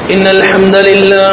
إن الحمد لله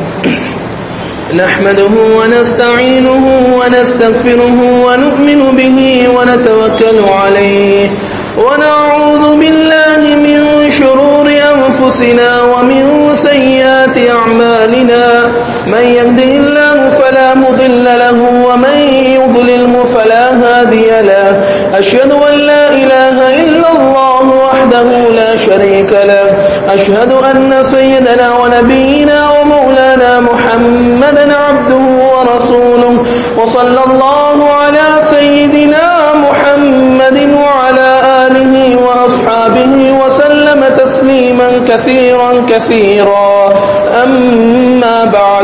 نحمده ونستعينه ونستغفره ونؤمن به ونتوكل عليه ونعوذ بالله من شرور أنفسنا ومن سيئات أعمالنا من يهده الله فلا مضل له ومن يضلله فلا هادي له أشهد أن لا إله إلا الله وحده لا شريك له أشهد أن سيدنا ونبينا ومولانا محمدا عبده ورسوله وصلى الله على سيدنا محمد وعلى آله وأصحابه وسلم تسليما كثيرا كثيرا أما بعد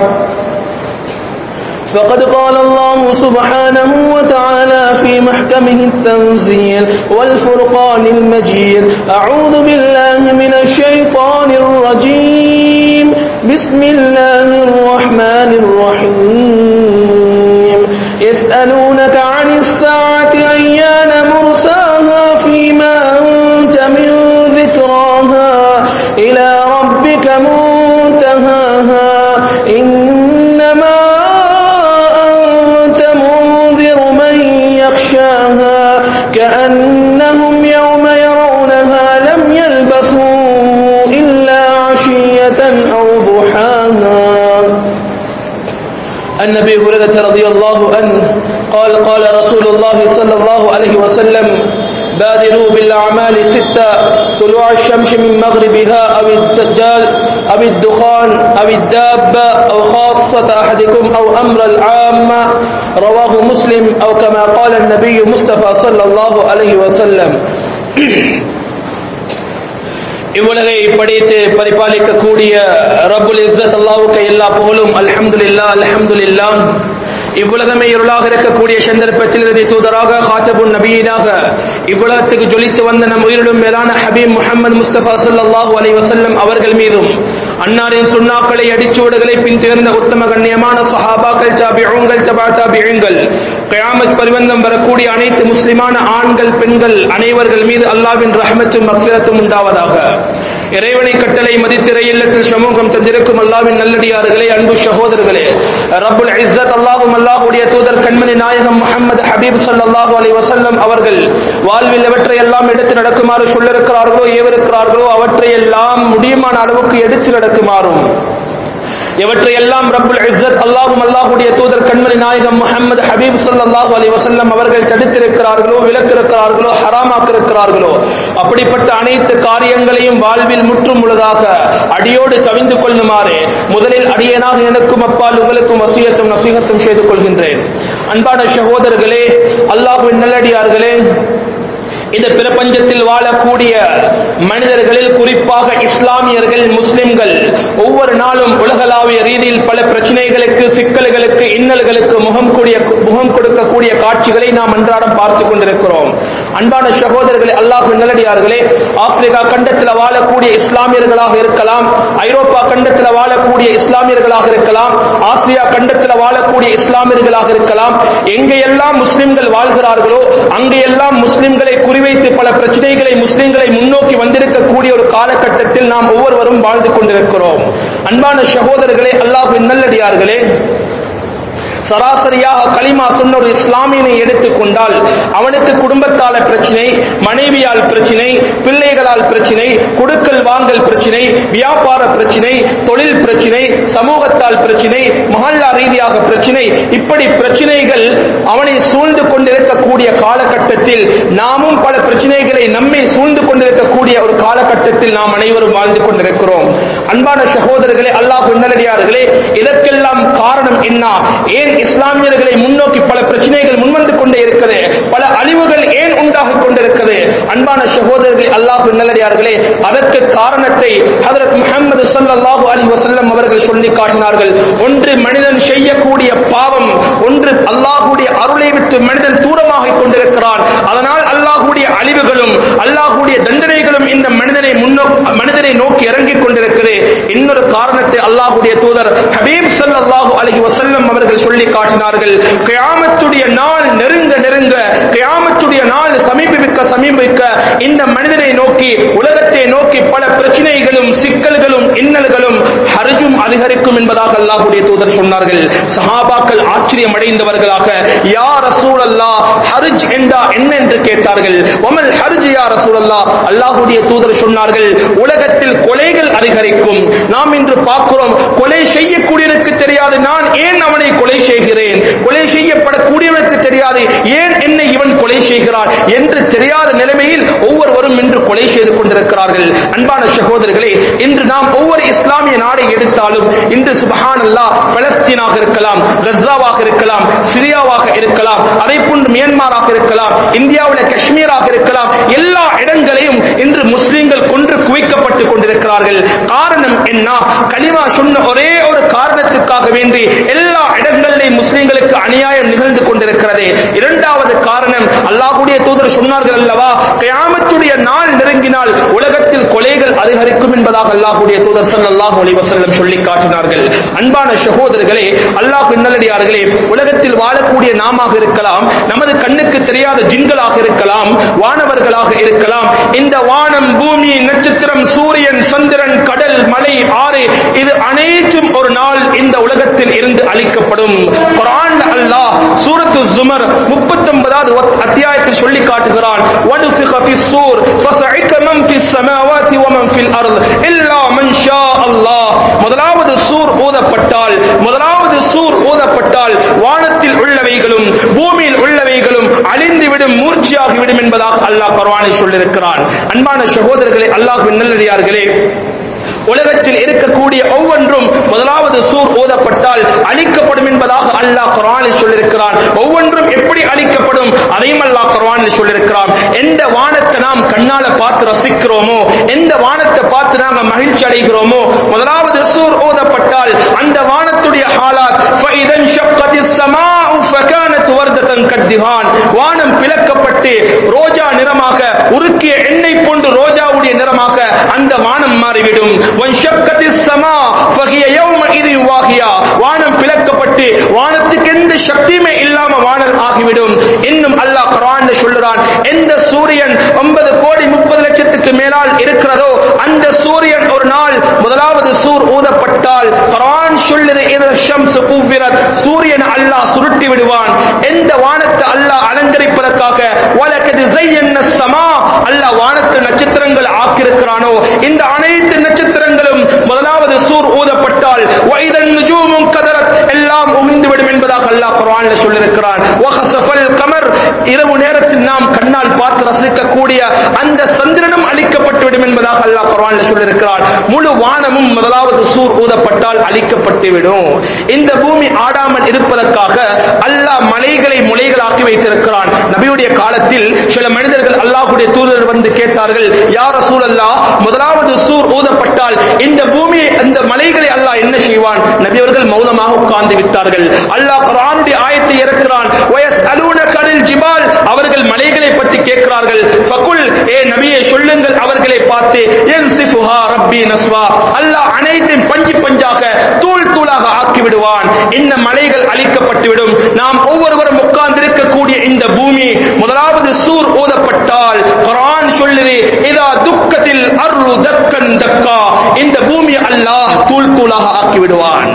فقد قال الله سبحانه وتعالى في محكمه التنزيل والفرقان المجيد أعوذ بالله من الشيطان الرجيم بسم الله الرحمن الرحيم يسألونك عن الساعة أيان مرساها فيما أنت من ذكراها إلى ربك منتهاها إنما أنت منذر من يخشاها كأنهم يوم يرونها لم يلبثوا إلا عشية أو ضحاها النبي هريرة رضي الله عنه قال قال رسول الله صلى الله عليه وسلم بادروا بالأعمال ستة طلوع الشمس من مغربها أو الدجال أو الدخان أو الدابة أو خاصة أحدكم أو أمر العامة رواه مسلم أو كما قال النبي مصطفى صلى الله عليه وسلم இவ்வுலகை படைத்து பரிபாலிக்கக்கூடிய ரபுல் இஸ்ஸத் அல்லாவுக்கு எல்லா புகழும் அல்ஹம்துலில்லா அல்ஹம்துலில்லா இவ்வுலகமே இருளாக இருக்கக்கூடிய சந்தர்ப்பத்தில் இறுதி தூதராக ஹாத்தபுன் நபியீனாக இவ்வுலகத்துக்கு ஜொலித்து வந்த நம் உயிரிடும் மேலான ஹபீப் முகமது முஸ்தபா சல்லாஹூ அலை வசல்லம் அவர்கள் மீதும் அன்னாரின் சுண்ணாக்களை அடிச்சுவடுகளை பின்தேர்ந்த உத்தம கண்ணியமான சஹாபாக்கள் சாபியங்கள் தபா தாபியங்கள் கயாமத் பரிவந்தம் வரக்கூடிய அனைத்து முஸ்லிமான ஆண்கள் பெண்கள் அனைவர்கள் மீது அல்லாவின் ரஹமத்தும் மக்சிரத்தும் உண்டாவதாக இறைவனை கட்டளை மதித்திரை இல்லத்தில் சமூகம் தந்திருக்கும் அல்லாவின் நல்லடியார்களே அன்பு சகோதரர்களே ரபுல் இஸ்ஸத் அல்லாஹும் அல்லாஹுடைய தூதர் கண்மணி நாயகம் முகமது ஹபீப் சல்லாஹூ அலி வசல்லம் அவர்கள் வாழ்வில் எவற்றை எல்லாம் எடுத்து நடக்குமாறு சொல்லிருக்கிறார்களோ ஏவிருக்கிறார்களோ அவற்றை எல்லாம் முடியுமான அளவுக்கு எடுத்து நடக்குமாறும் எவற்றை எல்லாம் ரப்புல் இஸ்ஸத் அல்லாஹும் அல்லாஹுடைய தூதர் கண்மணி நாயகம் முகமது ஹபீப் சல்லாஹூ அலி வசல்லம் அவர்கள் தடுத்திருக்கிறார்களோ விலக்கிருக்கிறார்களோ ஹராமாக்கிருக்கிறார்களோ அப்படிப்பட்ட அனைத்து காரியங்களையும் வாழ்வில் முற்றும் முழுதாக அடியோடு தவிந்து கொள்ளுமாறு முதலில் அடியனாக எனக்கும் அப்பால் உங்களுக்கும் வசியத்தும் நசீகத்தும் செய்து கொள்கின்றேன் அன்பான சகோதரர்களே அல்லாஹுவின் நல்லடியார்களே இந்த பிரபஞ்சத்தில் வாழக்கூடிய மனிதர்களில் குறிப்பாக இஸ்லாமியர்கள் முஸ்லிம்கள் ஒவ்வொரு நாளும் உலகளாவிய ரீதியில் பல பிரச்சனைகளுக்கு சிக்கல்களுக்கு இன்னல்களுக்கு முகம் கூடிய முகம் கொடுக்கக்கூடிய காட்சிகளை நாம் அன்றாடம் பார்த்து கொண்டிருக்கிறோம் அன்பான சகோதரர்களே அல்லாஹ் நல்லடியார்களே ஆப்பிரிக்கா கண்டத்தில் வாழக்கூடிய இஸ்லாமியர்களாக இருக்கலாம் ஐரோப்பா கண்டத்தில் வாழக்கூடிய இஸ்லாமியர்களாக இருக்கலாம் ஆசியா கண்டத்தில் வாழக்கூடிய இஸ்லாமியர்களாக இருக்கலாம் எங்கெல்லாம் முஸ்லிம்கள் வாழ்கிறார்களோ அங்கெல்லாம் முஸ்லிம்களை குறிவைத்து பல பிரச்சனைகளை முஸ்லிம்களை முன்னோக்கி வந்திருக்கக்கூடிய ஒரு காலகட்டத்தில் நாம் ஒவ்வொருவரும் வாழ்ந்து கொண்டிருக்கிறோம் அன்பான சகோதரர்களே அல்லாஹின் நல்லடியார்களே சராசரியாக களிமா சொன்ன ஒரு இஸ்லாமியனை எடுத்துக்கொண்டால் அவனுக்கு குடும்பத்தால பிரச்சனை மனைவியால் பிரச்சனை பிள்ளைகளால் பிரச்சனை கொடுக்கல் வாங்கல் பிரச்சனை வியாபார பிரச்சனை தொழில் பிரச்சனை சமூகத்தால் பிரச்சனை மஹல்லா ரீதியாக பிரச்சனை இப்படி பிரச்சனைகள் அவனை சூழ்ந்து கொண்டிருக்கக்கூடிய காலகட்டத்தில் நாமும் பல பிரச்சனைகளை நம்மை சூழ்ந்து கொண்டிருக்கக்கூடிய ஒரு காலகட்டத்தில் நாம் அனைவரும் வாழ்ந்து கொண்டிருக்கிறோம் அன்பான சகோதரர்களே அல்லாஹ் நல்லடியார்களே இதற்கெல்லாம் காரணம் என்ன ஏன் இஸ்லாமியர்களை முன்னோக்கி பல பிரச்சனைகள் முன்வந்து கொண்டே இருக்கிறது பல அழிவுகள் ஏன் உண்டாகிக் கொண்டிருக்கிறது அன்பான சகோதரர்களே அல்லாஹ் நல்லடியார்களே அதற்கு காரணத்தை ஹதரத் முஹம்மது ஸல்லல்லாஹு அலைஹி வஸல்லம் அவர்கள் சொல்லி காட்டினார்கள் ஒன்று மனிதன் செய்யக்கூடிய பாவம் ஒன்று அல்லாஹ்வுடைய அருளை விட்டு மனிதன் தூரமாகிக் கொண்டிருக்கிறான் அதனால் அல்லாஹ்வுடைய அழிவுகளும் அல்லாஹ்வுடைய தண்டனைகளும் இந்த மனிதனை முன்னோ மனிதனை நோக்கி இறங்கிக் கொண்டிருக்கிறது இன்னொரு காரணத்தை அல்லாஹ்வுடைய தூதர் ஹபீப் ஸல்லல்லாஹு அலைஹி வஸல்லம் அவர்கள் சொல்லி காட்டினார்கள் கியாமத்துடைய நாள் நெருங்க நெருங்க கியாமத்துடைய நாள் சமீபிக்க சமீபிக்க இந்த மனிதனை நோக்கி உலகத்தை நோக்கி பல பிரச்சனைகளும் சிக்கல்களும் இன்னல்களும் அதிகரிக்கும் என்பதாக அல்லாஹ்வுடைய தூதர் சொன்னார்கள் சஹாபாக்கள் ஆச்சரியம் அடைந்தவர்களாக யா ரசூலல்லா ஹர்ஜ் என்றா என்ன என்று கேட்டார்கள் ஒமல் ஹர்ஜ் யா ரசூலல்லா அல்லாஹ்வுடைய தூதர் சொன்னார்கள் உலகத்தில் கொலைகள் அதிகரிக்கும் நாம் இன்று பார்க்கிறோம் கொலை செய்யக்கூடியவனுக்கு தெரியாது நான் ஏன் அவனை கொலை செய்கிறேன் கொலை செய்யப்படக்கூடியவனுக்கு தெரியாது ஏன் என்னை இவன் கொலை செய்கிறான் என்று தெரியாத நிலைமையில் ஒவ்வொருவரும் இன்று கொலை செய்து கொண்டிருக்கிறார்கள் அன்பான சகோதரர்களே இன்று நாம் ஒவ்வொரு இஸ்லாமிய நாடை எடுத்தாலும் இன்று சுபஹான் அல்லாஹ் பலஸ்தீனாக இருக்கலாம் கஸ்ஸாவாக இருக்கலாம் சிரியாவாக இருக்கலாம் அதே போன்று மியான்மராக இருக்கலாம் இந்தியாவில் காஷ்மீராக இருக்கலாம் எல்லா இடங்களையும் இன்று முஸ்லிம்கள் கொன்று குவிக்கப்பட்டு கொண்டிருக்கிறார்கள் காரணம் என்ன கலிமா சொன்ன ஒரே ஒரு காரணத்துக்காக வேண்டி எல்லா இடங்களிலும் முஸ்லிம்களுக்கு அநியாயம் நிகழ்ந்து கொண்டிருக்கிறது இரண்டாவது காரணம் அல்லாஹ்வுடைய தூதர் சொன்னார்கள் அல்லவா கயாமத்துடைய நாள் நெருங்கினால் உலகத்தில் கொலைகள் அதிகரிக்கும் என்பதாக அல்லாஹ்வுடைய தூதர் ஸல்லல்லாஹு அலைஹி வஸல்லம் சொல்லி காட்டினார்கள் அன்பான சகோதரர்களே அல்லாஹ் நல்லடியார்களே உலகத்தில் வாழக்கூடிய நாமாக இருக்கலாம் நமது கண்ணுக்கு தெரியாத ஜின்களாக இருக்கலாம் வானவர்களாக இருக்கலாம் இந்த வானம் பூமி நட்சத்திரம் சூரியன் சந்திரன் கடல் மலை ஆறு இது அனைத்தும் ஒரு நாள் இந்த உலகத்தில் இருந்து அழிக்கப்படும் குர்ஆன் அல்லாஹ் சூரத்து ஜுமர் 39வது அத்தியாயத்தில் சொல்லி காட்டுகிறான் وَنُفِخَ فِي الصُّورِ فَصَعِقَ مَنْ فِي السَّمَاوَاتِ وَمَنْ فِي الْأَرْضِ إِلَّا مَنْ شَاءَ اللَّهُ முதலாவது சூர் ஊதப்பட்டால் முதலாவது சூர் ஊதப்பட்டால் வானத்தில் உள்ளவைகளும் பூமியில் உள்ளவைகளும் அழிந்துவிடும் மூர்ச்சியாகிவிடும் என்பதாக அல்லாஹ் குர்ஆனில் சொல்லியிருக்கிறான் அன்பான சகோதரர்களே அல்லாஹ்வின் நல்லடியார்களே உலகத்தில் இருக்கக்கூடிய ஒவ்வொன்றும் முதலாவது சூர் ஓதப்பட்டால் அழிக்கப்படும் என்பதாக அல்லாஹ் குர்ஆனில் சொல்லியிருக்கிறான் ஒவ்வொன்றும் எப்படி அழிக்கப்படும் அதையும் அல்லாஹ் குர்ஆனில் சொல்லியிருக்கிறான் எந்த வானத்தை நாம் கண்ணால பார்த்து ரசிக்கிறோமோ எந்த வானத்தை பார்த்து நாம மகிழ்ச்சி அடைகிறோமோ முதலாவது சூர் ஓதப்பட்டால் அந்த வானத்துடைய ஹாலாத் ஃபைதன் ஷக்கத்திஸ் ஸமாஉ ஃபகானத் வர்ததன் கத்திஹான் வானம் பிளக்கப்பட்டு ரோஜா நிறமாக உருக்கிய எண்ணெய் போன்று ரோஜாவுடைய நிறமாக அந்த வானம் மாறிவிடும் வன்ஷக்கத்திஸ் ஸமா ஃபஹிய யௌமஇதி வாஹியா வானம் பிளக்கப்பட்டு வானத்துக்கு எந்த சக்தியுமே இல்லாம வானம் ஆகிவிடும் இன்னும் அல்லாஹ் குர்ஆன்ல சொல்லுறான் எந்த சூரியன் 9 கோடி 30 லட்சத்துக்கு மேலால் இருக்கிறதோ அந்த சூரியன் ஒரு நாள் முதலாவது சூர் ஊதப்பட்டால் குர்ஆன் சொல்லுது இது ஷம்ஸ் குவ்விரத் சூரியன் அல்லாஹ் சுருட்டி விடுவான் எந்த வானத்தை அல்லாஹ் அலங்கரிப்பதற்காக வலக்கது ஜையன்ன ஸமா அல்லாஹ் வானத்து நட்சத்திரங்கள் ஆக்கியிருக்கிறானோ இந்த அனைத்து நட்சத்திரங்களும் முதலாவது சூர் ஊதப்பட்டால் வைதன் நுஜூமும் கதரத் எல்லாம் உமிழ்ந்து விடும் என்பதாக அல்லாஹ் குர்ஆன்ல சொல்லியிருக்கிறான் வஹஸஃபல் கமர் இரவு நேரத்தில் நாம் கண்ணால் பார்த்து ரசிக்கக்கூடிய அந்த சந்திரனும் அழிக்கப்பட்டு விடும் என்பதாக அல்லாஹ் குர்ஆன்ல சொல்லியிருக்கிறான் முழு வானமும் முதலாவது சூர் ஊதப்பட்டால் அழிக்கப்பட்டு விடும் இந்த பூமி ஆடாமல் இருப்பதற்காக அல்லாஹ் மலைகளை முளைகளாக்கி வைத்திருக்கிறான் நபியுடைய காலத்தில் சில மனிதர்கள் அல்லாஹ்வுடைய தூதர் வந்து கேட்டார்கள் யார் ரசூலல்லாஹ் முதலாவது சூர் ஊதப்பட்டால் இந்த பூமியை இந்த மலைகளை அல்லாஹ் என்ன செய்வான் நபி அவர்கள் மௌனமாக உட்கார்ந்து விட்டார்கள் அல்லாஹ் குர்ஆனுடைய ஆயத்தை இறக்கிறான் வயஸ்அலூனக அனில் ஜிபால் அவர்கள் மலைகளை பற்றி கேட்கிறார்கள் ஃபகுல் ஏ நபியே சொல்லுங்கள் அவர்களை பார்த்து யன்சிஃபுஹா ரப்பி நஸ்வா அல்லாஹ் அனைத்தையும் பஞ்சு பஞ்சாக தூள் தூளாக ஆக்கி விடுவான் இந்த மலைகள் அழிக்கப்பட்டு விடும் நாம் ஒவ்வொருவரும் உட்கார்ந்திருக்கக்கூடிய இந்த பூமி முதலாவது சூர் ஓதப்பட்டால் குர்ஆன் சொல்லுது இதா துக்கத்தில் அருள் தக்கன் தக்கா இந்த பூமி அல்லாஹ் தூள் தூளாக ஆக்கி விடுவான்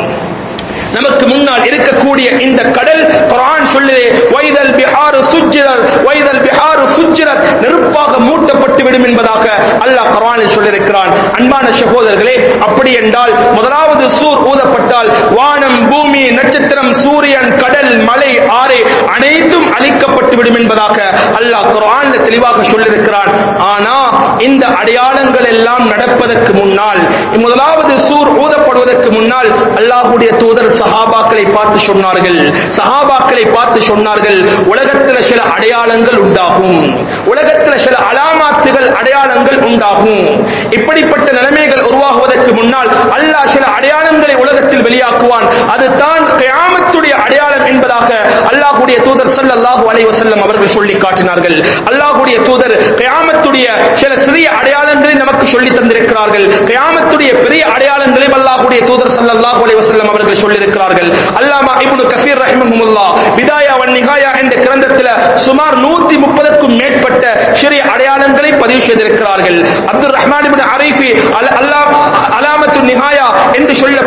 நமக்கு முன்னால் இருக்கக்கூடிய இந்த கடல் குர்ஆன் சொல்லுதே வைதல் பிஹாரு சுஜ்ஜிரத் வைதல் பிஹாரு சுஜ்ஜிரத் நெருப்பாக மூட்டப்பட்டு விடும் என்பதாக அல்லாஹ் குர்ஆனில் சொல்லியிருக்கிறான் அன்பான சகோதரர்களே அப்படி என்றால் முதலாவது சூர் ஊதப்பட்டால் வானம் பூமி நட்சத்திரம் சூரியன் கடல் மலை ஆறு அனைத்தும் அழிக்கப்பட்டு விடும் என்பதாக அல்லாஹ் குர்ஆன்ல தெளிவாக சொல்லியிருக்கிறான் ஆனா இந்த அடையாளங்கள் எல்லாம் நடப்பதற்கு முன்னால் முதலாவது சூர் ஊதப்படுவதற்கு முன்னால் அல்லாஹ்வுடைய தூதர் சஹாபாக்களை பார்த்து சொன்னார்கள் சஹாபாக்களை பார்த்து சொன்னார்கள் உலகத்தில் சில அடையாளங்கள் உண்டாகும் உலகத்தில் சில அலாமாத்துகள் அடையாளங்கள் உண்டாகும் இப்படிப்பட்ட நிலைமைகள் உருவாகுவதற்கு முன்னால் அல்லாஹ் சில அடையாளங்களை உலகத்தில் வெளியாக்குவான் அதுதான் கியாமத்துடைய அடையாளம் என்பதாக அல்லாஹ்வுடைய தூதர் ஸல்லல்லாஹு அலைஹி வஸல்லம் அவர்கள் சொல்லி காட்டினார்கள் அல்லாஹ்வுடைய தூதர் கியாமத்துடைய சில சிறிய அடையாளங்களை நமக்கு சொல்லி தந்திருக்கிறார்கள் கியாமத்துடைய பெரிய அடையாளங்களையும் அல்லாஹ்வுடைய தூதர் ஸல்லல்லாஹு அலைஹி வஸல்லம் அவர்கள் சொல்லியிருக்கிறார்கள் அல்லாமா இப்னு கசீர் ரஹிமஹுல்லாஹ் பிதாயா வன் நிகாயா என்ற கிரந்தத்தில் சுமார் 130க்கும் மேற்பட்ட சிறிய அடையாளங்களை பதிவு செய்திருக்கிறார்கள் அப்துல் ரஹ்மான் இப்னு அரைஃபி அல்லாஹ் அலாமத்து நிகாயா என்று சொல்லக்கூடிய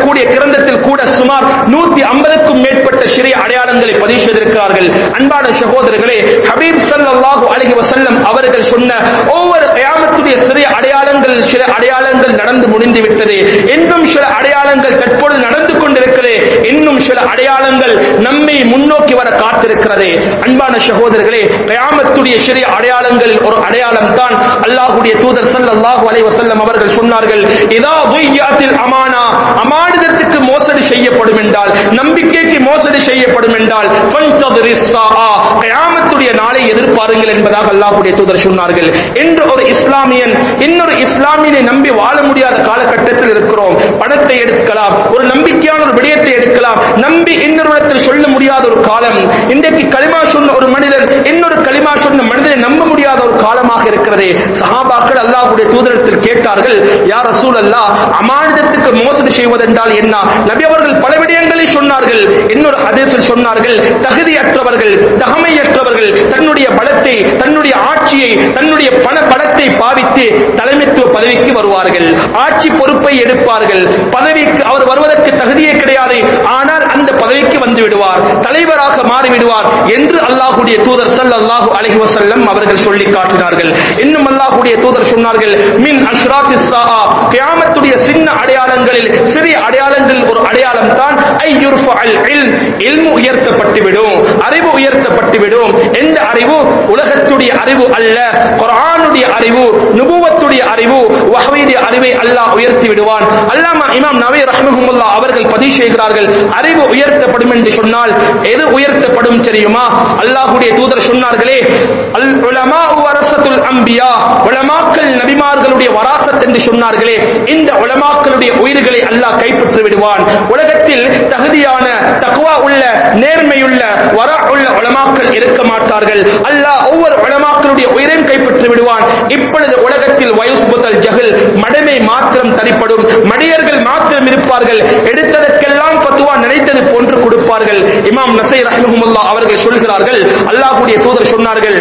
இருக்கக்கூடிய கிரந்தத்தில் கூட சுமார் நூத்தி ஐம்பதுக்கும் மேற்பட்ட சிறிய அடையாளங்களை பதிவு செய்திருக்கிறார்கள் அன்பான சகோதரர்களே ஹபீப் ஸல்லல்லாஹு அலைஹி வஸல்லம் அவர்கள் சொன்ன ஒவ்வொரு கயாமத்துடைய சிறிய அடையாளங்கள் சில அடையாளங்கள் நடந்து முடிந்து விட்டது இன்னும் சில அடையாளங்கள் தற்பொழுது நடந்து கொண்டிருக்கிறது இன்னும் சில அடையாளங்கள் நம்மை முன்னோக்கி வர காத்திருக்கிறது அன்பான சகோதரர்களே கயாமத்துடைய சிறிய அடையாளங்களில் ஒரு அடையாளம் தான் அல்லாஹ்வுடைய தூதர் ஸல்லல்லாஹு அலைஹி வஸல்லம் அவர்கள் சொன்னார்கள் இதா துய்யாத்தில் அமானா அமானிதத்துக்கு மோசடி செய்யப்படும் என்றால் நம்பிக்கைக்கு மோசடி செய்யப்படும் என்றால் ஃபன்ததிரிஸ் ஸாஆ கயாமத்துடைய நாளை எதிர்பாருங்கள் என்பதாக அல்லாஹ்வுடைய தூதர் சொன்னார்கள் என்று ஒரு இஸ்லாமியன் இன்னொரு இஸ்லாமியனை நம்பி வாழ முடியாத காலகட்டத்தில் இருக்கிறோம் பணத்தை எடுக்கலாம் ஒரு நம்பிக்கையான ஒரு விடயத்தை எடுக்கலாம் நம்பி இன்னொருடத்தில் சொல்ல முடியாத ஒரு காலம் இன்றைக்கு களிமா சொன்ன ஒரு மனிதன் இன்னொரு களிமா சொன்ன மனிதனை நம்ப முடியாத ஒரு காலமாக இருக்கிறது சஹாபாக்கள் அல்லாஹ்வுடைய தூதரத்தில் கேட்டார்கள் யார் ரசூல் அல்லாஹ் அமானிதத்துக்கு மோசடி செய்வதென்றால் என்ன நபி அவர்கள் பல விடயங்களை சொன்னார்கள் இன்னொரு ஹதீஸில் சொன்னார்கள் தகுதியற்றவர்கள் தகமையற்றவர்கள் தன்னுடைய பலத்தை தன்னுடைய ஆட்சியை தன்னுடைய பண பலத்தை பாவித்து தலைமைத்துவ பதவிக்கு வருவார்கள் ஆட்சி பொறுப்பை எடுப்பார்கள் பதவிக்கு அவர் வருவதற்கு தகுதியே கிடையாது ஆனால் அந்த பதவிக்கு வந்து விடுவார் தலைவராக மாறி விடுவார் என்று அல்லாஹ்வுடைய தூதர் ஸல்லல்லாஹு அலைஹி வஸல்லம் அவர்கள் சொல்லி காட்டினார்கள் இன்னும் அல்லாஹ்வுடைய தூதர் சொன்னார்கள் மின் அஷ்ராத்திஸ் ஸாஆ கியாமத்துடைய சின்ன அடையாளங்களில் சிறிய அடையாளங்கள் ஒரு அடையாளம் தான் ஐ யுர்ஃபஅல் இல்ம் இல்மு உயர்த்தப்பட்டு விடும் அறிவு உயர்த்தப்பட்டு விடும் எந்த அறிவு உலகத்துடைய அறிவு அல்ல குர்ஆனுடைய அறிவு நுபுவத்துடைய அறிவு வஹ்யுடைய அறிவை அல்லாஹ் உயர்த்தி விடுவான் அல்லாமா இமாம் நவி ரஹ்மஹுல்லாஹ் அவர்கள் பதிவு செய்கிறார்கள் அறிவு உயர்த்தப்படும் என்று சொன்னால் எது உயர்த்தப்படும் தெரியுமா அல்லாஹ்வுடைய தூதர் சொன்னார்களே அல் உலமா வரசத்துல் அம்பியா உலமாக்கள் நபிமார்களுடைய வராசத் என்று சொன்னார்களே இந்த உலமாக்களுடைய உயிர்களை அல்லாஹ் கைப்பற்றி விடுவான் உலகத்தில் தகுதியான தக்குவா உள்ள நேர்மையுள்ள வர உள்ள உலமாக்கள் இருக்க மாட்டார்கள் அல்லாஹ் ஒவ்வொரு உலமாக்களுடைய உயிரையும் கைப்பற்றி விடுவான் இப்பொழுது உலகத்தில் வயசுபுத்தல் ஜஹல் மடமை மாத்திரம் தனிப்படும் மடியர்கள் மாத்திரம் இருப்பார்கள் எடுத்ததற்கெல்லாம் பத்துவா நினைத்தது போன்று கொடுப்பார்கள் இமாம் நசை ரஹ்மஹுல்லா அவர்கள் சொல்கிறார்கள் அல்லாஹ்வுடைய தூதர் சொன்னார்கள்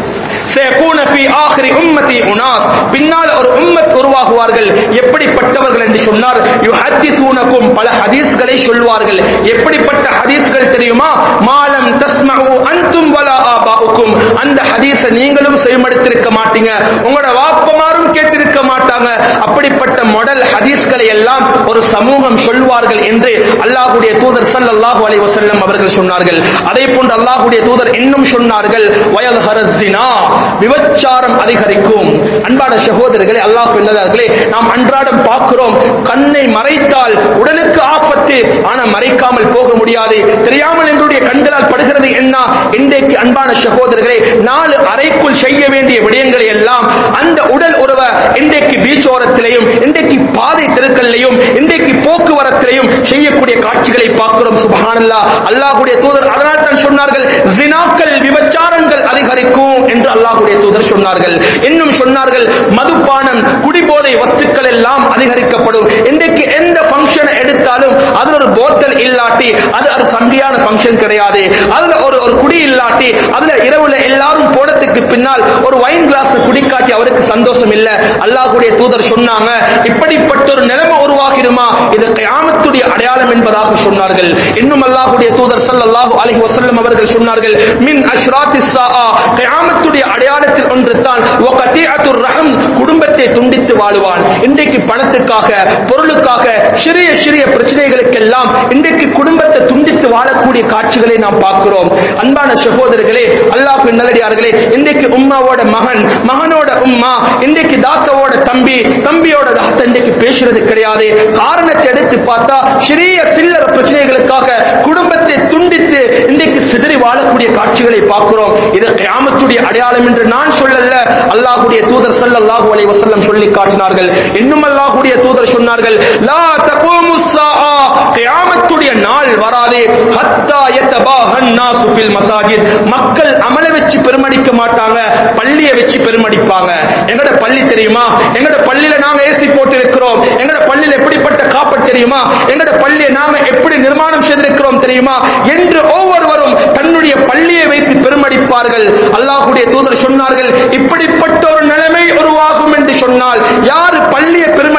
سيكون في آخر أمتي أناس பின்னால் ஒரு உம்மத் உருவாகுவார்கள் எப்படிப்பட்டவர்கள் என்று சொன்னார் யுஹத்திசூனக்கும் பல ஹதீஸ்களை சொல்வார்கள் எப்படிப்பட்ட ஹதீஸ்கள் தெரியுமா மாலம் தஸ்மஉ அன்தும் வலா ஆபாவுக்கும் அந்த ஹதீஸை நீங்களும் செவிமடுத்திருக்க மாட்டீங்க உங்களோட வாப்பமாரும் கேட்டிருக்க மாட்டாங்க அப்படிப்பட்ட மாடல் ஹதீஸ்களை எல்லாம் ஒரு சமூகம் சொல்வார்கள் என்று அல்லாஹ்வுடைய தூதர் ஸல்லல்லாஹு அலைஹி வஸல்லம் அவர்கள் சொன்னார்கள் அதே போன்று அல்லாஹ்வுடைய தூதர் இன்னும் சொன்னார்கள் வயல் ஹரஸ்ஸினா விபச்சாரம் அதிகரிக்கும் அன்பான சகோதரர்களே அல்லாஹ் நல்லதார்களே நாம் அன்றாடம் பார்க்கிறோம் கண்ணை மறைத்தால் உடலுக்கு ஆபத்து ஆனா மறைக்காமல் போக முடியாது தெரியாமல் எங்களுடைய கண்களால் படுகிறது என்ன இன்றைக்கு அன்பான சகோதரர்களே நாலு அறைக்குள் செய்ய வேண்டிய விடயங்களை எல்லாம் அந்த உடல் உறவ இன்றைக்கு பீச் ஓரத்திலையும் இன்றைக்கு பாதை தெருக்கல்லையும் இன்றைக்கு போக்குவரத்திலையும் செய்யக்கூடிய காட்சிகளை பார்க்கிறோம் சுபஹானல்லா அல்லாஹ்வுடைய தூதர் அதனால் தான் சொன்னார்கள் ஜினாக்கள் விபச்சாரங்கள் அதிகரிக்கும் என்று அல்லாஹ்வுடைய தூதர் சொன்னார்கள் இன்னும் சொன்னார்கள் மதுபானம் குடிபோதை வஸ்துக்கள் எல்லாம் அதிகரிக்கப்படும் இன்றைக்கு எந்த ஃபங்க்ஷன் எடுத்தாலும் அதுல ஒரு போத்தல் இல்லாட்டி அது ஒரு சம்பியான ஃபங்க்ஷன் கிடையாது அதுல ஒரு ஒரு குடி இல்லாட்டி அதுல இரவுல எல்லாரும் போனதுக்கு பின்னால் ஒரு வைன் கிளாஸ் குடிக்காட்டி அவருக்கு சந்தோஷம் இல்ல அல்லாஹ்வுடைய தூதர் சொன்னாங்க இப்படிப்பட்ட ஒரு நிலைமை உருவாகிடுமா இது கியாமத்துடைய அடையாளம் என்பதாக சொன்னார்கள் இன்னும் அல்லாஹ்வுடைய தூதர் ஸல்லல்லாஹு அலைஹி வஸல்லம் அவர்கள் சொன்னார்கள் மின் அஷ்ராத்திஸ் ஸாஆ கியாமத்துடைய அடையாளத்தில் ஒன்று தான் வகதிஅத்துர் ரஹம் குடும்பத்தை துண்டித்து வாழுவான் இன்றைக்கு பணத்துக்காக பொருளுக்காக சிறிய சிறிய பிரச்சனைகளுக்கெல்லாம் இன்றைக்கு குடும்பத்தை துண்டித்து வாழக்கூடிய காட்சிகளை நாம் பார்க்கிறோம் அன்பான சகோதரர்களே அல்லாஹ் நல்லடியார்களே இன்றைக்கு உம்மாவோட மகன் மகனோட உம்மா இன்றைக்கு தாத்தாவோட தம்பி தம்பியோட தாத்தா இன்றைக்கு பேசுறது கிடையாது காரணத்தை எடுத்து பார்த்தா சிறிய சில்லற பிரச்சனைகளுக்காக குடும்பத்தை துண்டித்து இன்றைக்கு சிதறி வாழக்கூடிய காட்சிகளை பார்க்கிறோம் இது கியாமத்துடைய அடையாளம் என்று நான் சொல்லல அல்லாஹ்வுடைய தூதர் ஸல்லல்லாஹு அலைஹி வஸல்லம் சொல்லி காட்டினார்கள் இன்னும் அல்லாஹ்வுடைய தூதர் சொன்னார்கள் லா தகூமு ஸாஆ கியாமத்துடைய நாள் வராது ஹத்தா யதபாஹன் நாசு ஃபில் மசாஜித் மக்கள் அமல வச்சு பெருமடிக்க மாட்டாங்க பள்ளியை வச்சு பெருமடிப்பாங்க எங்கட பள்ளி தெரியுமா எங்கட பள்ளியில நாங்க ஏசி போட்டு இருக்கிறோம் எங்கட பள்ளியில எப்படிப்பட்ட காப்பட் தெரியுமா எங்கட பள்ளியை நாங்க எப்படி நிர்மாணம் செய்திருக்கிறோம் தெரியுமா என்று ஒவ்வொருவரும் தன்னுடைய பள்ளியை வைத்து பெருமடிப்பார்கள் அல்லாஹ்வுடைய தூதர் சொன்னார்கள் இப்படிப்பட்ட ஒரு நிலைமை உருவாகும் என்று சொன்னால் யாரு பள்ளியை பெருமடிக்கிறாங்க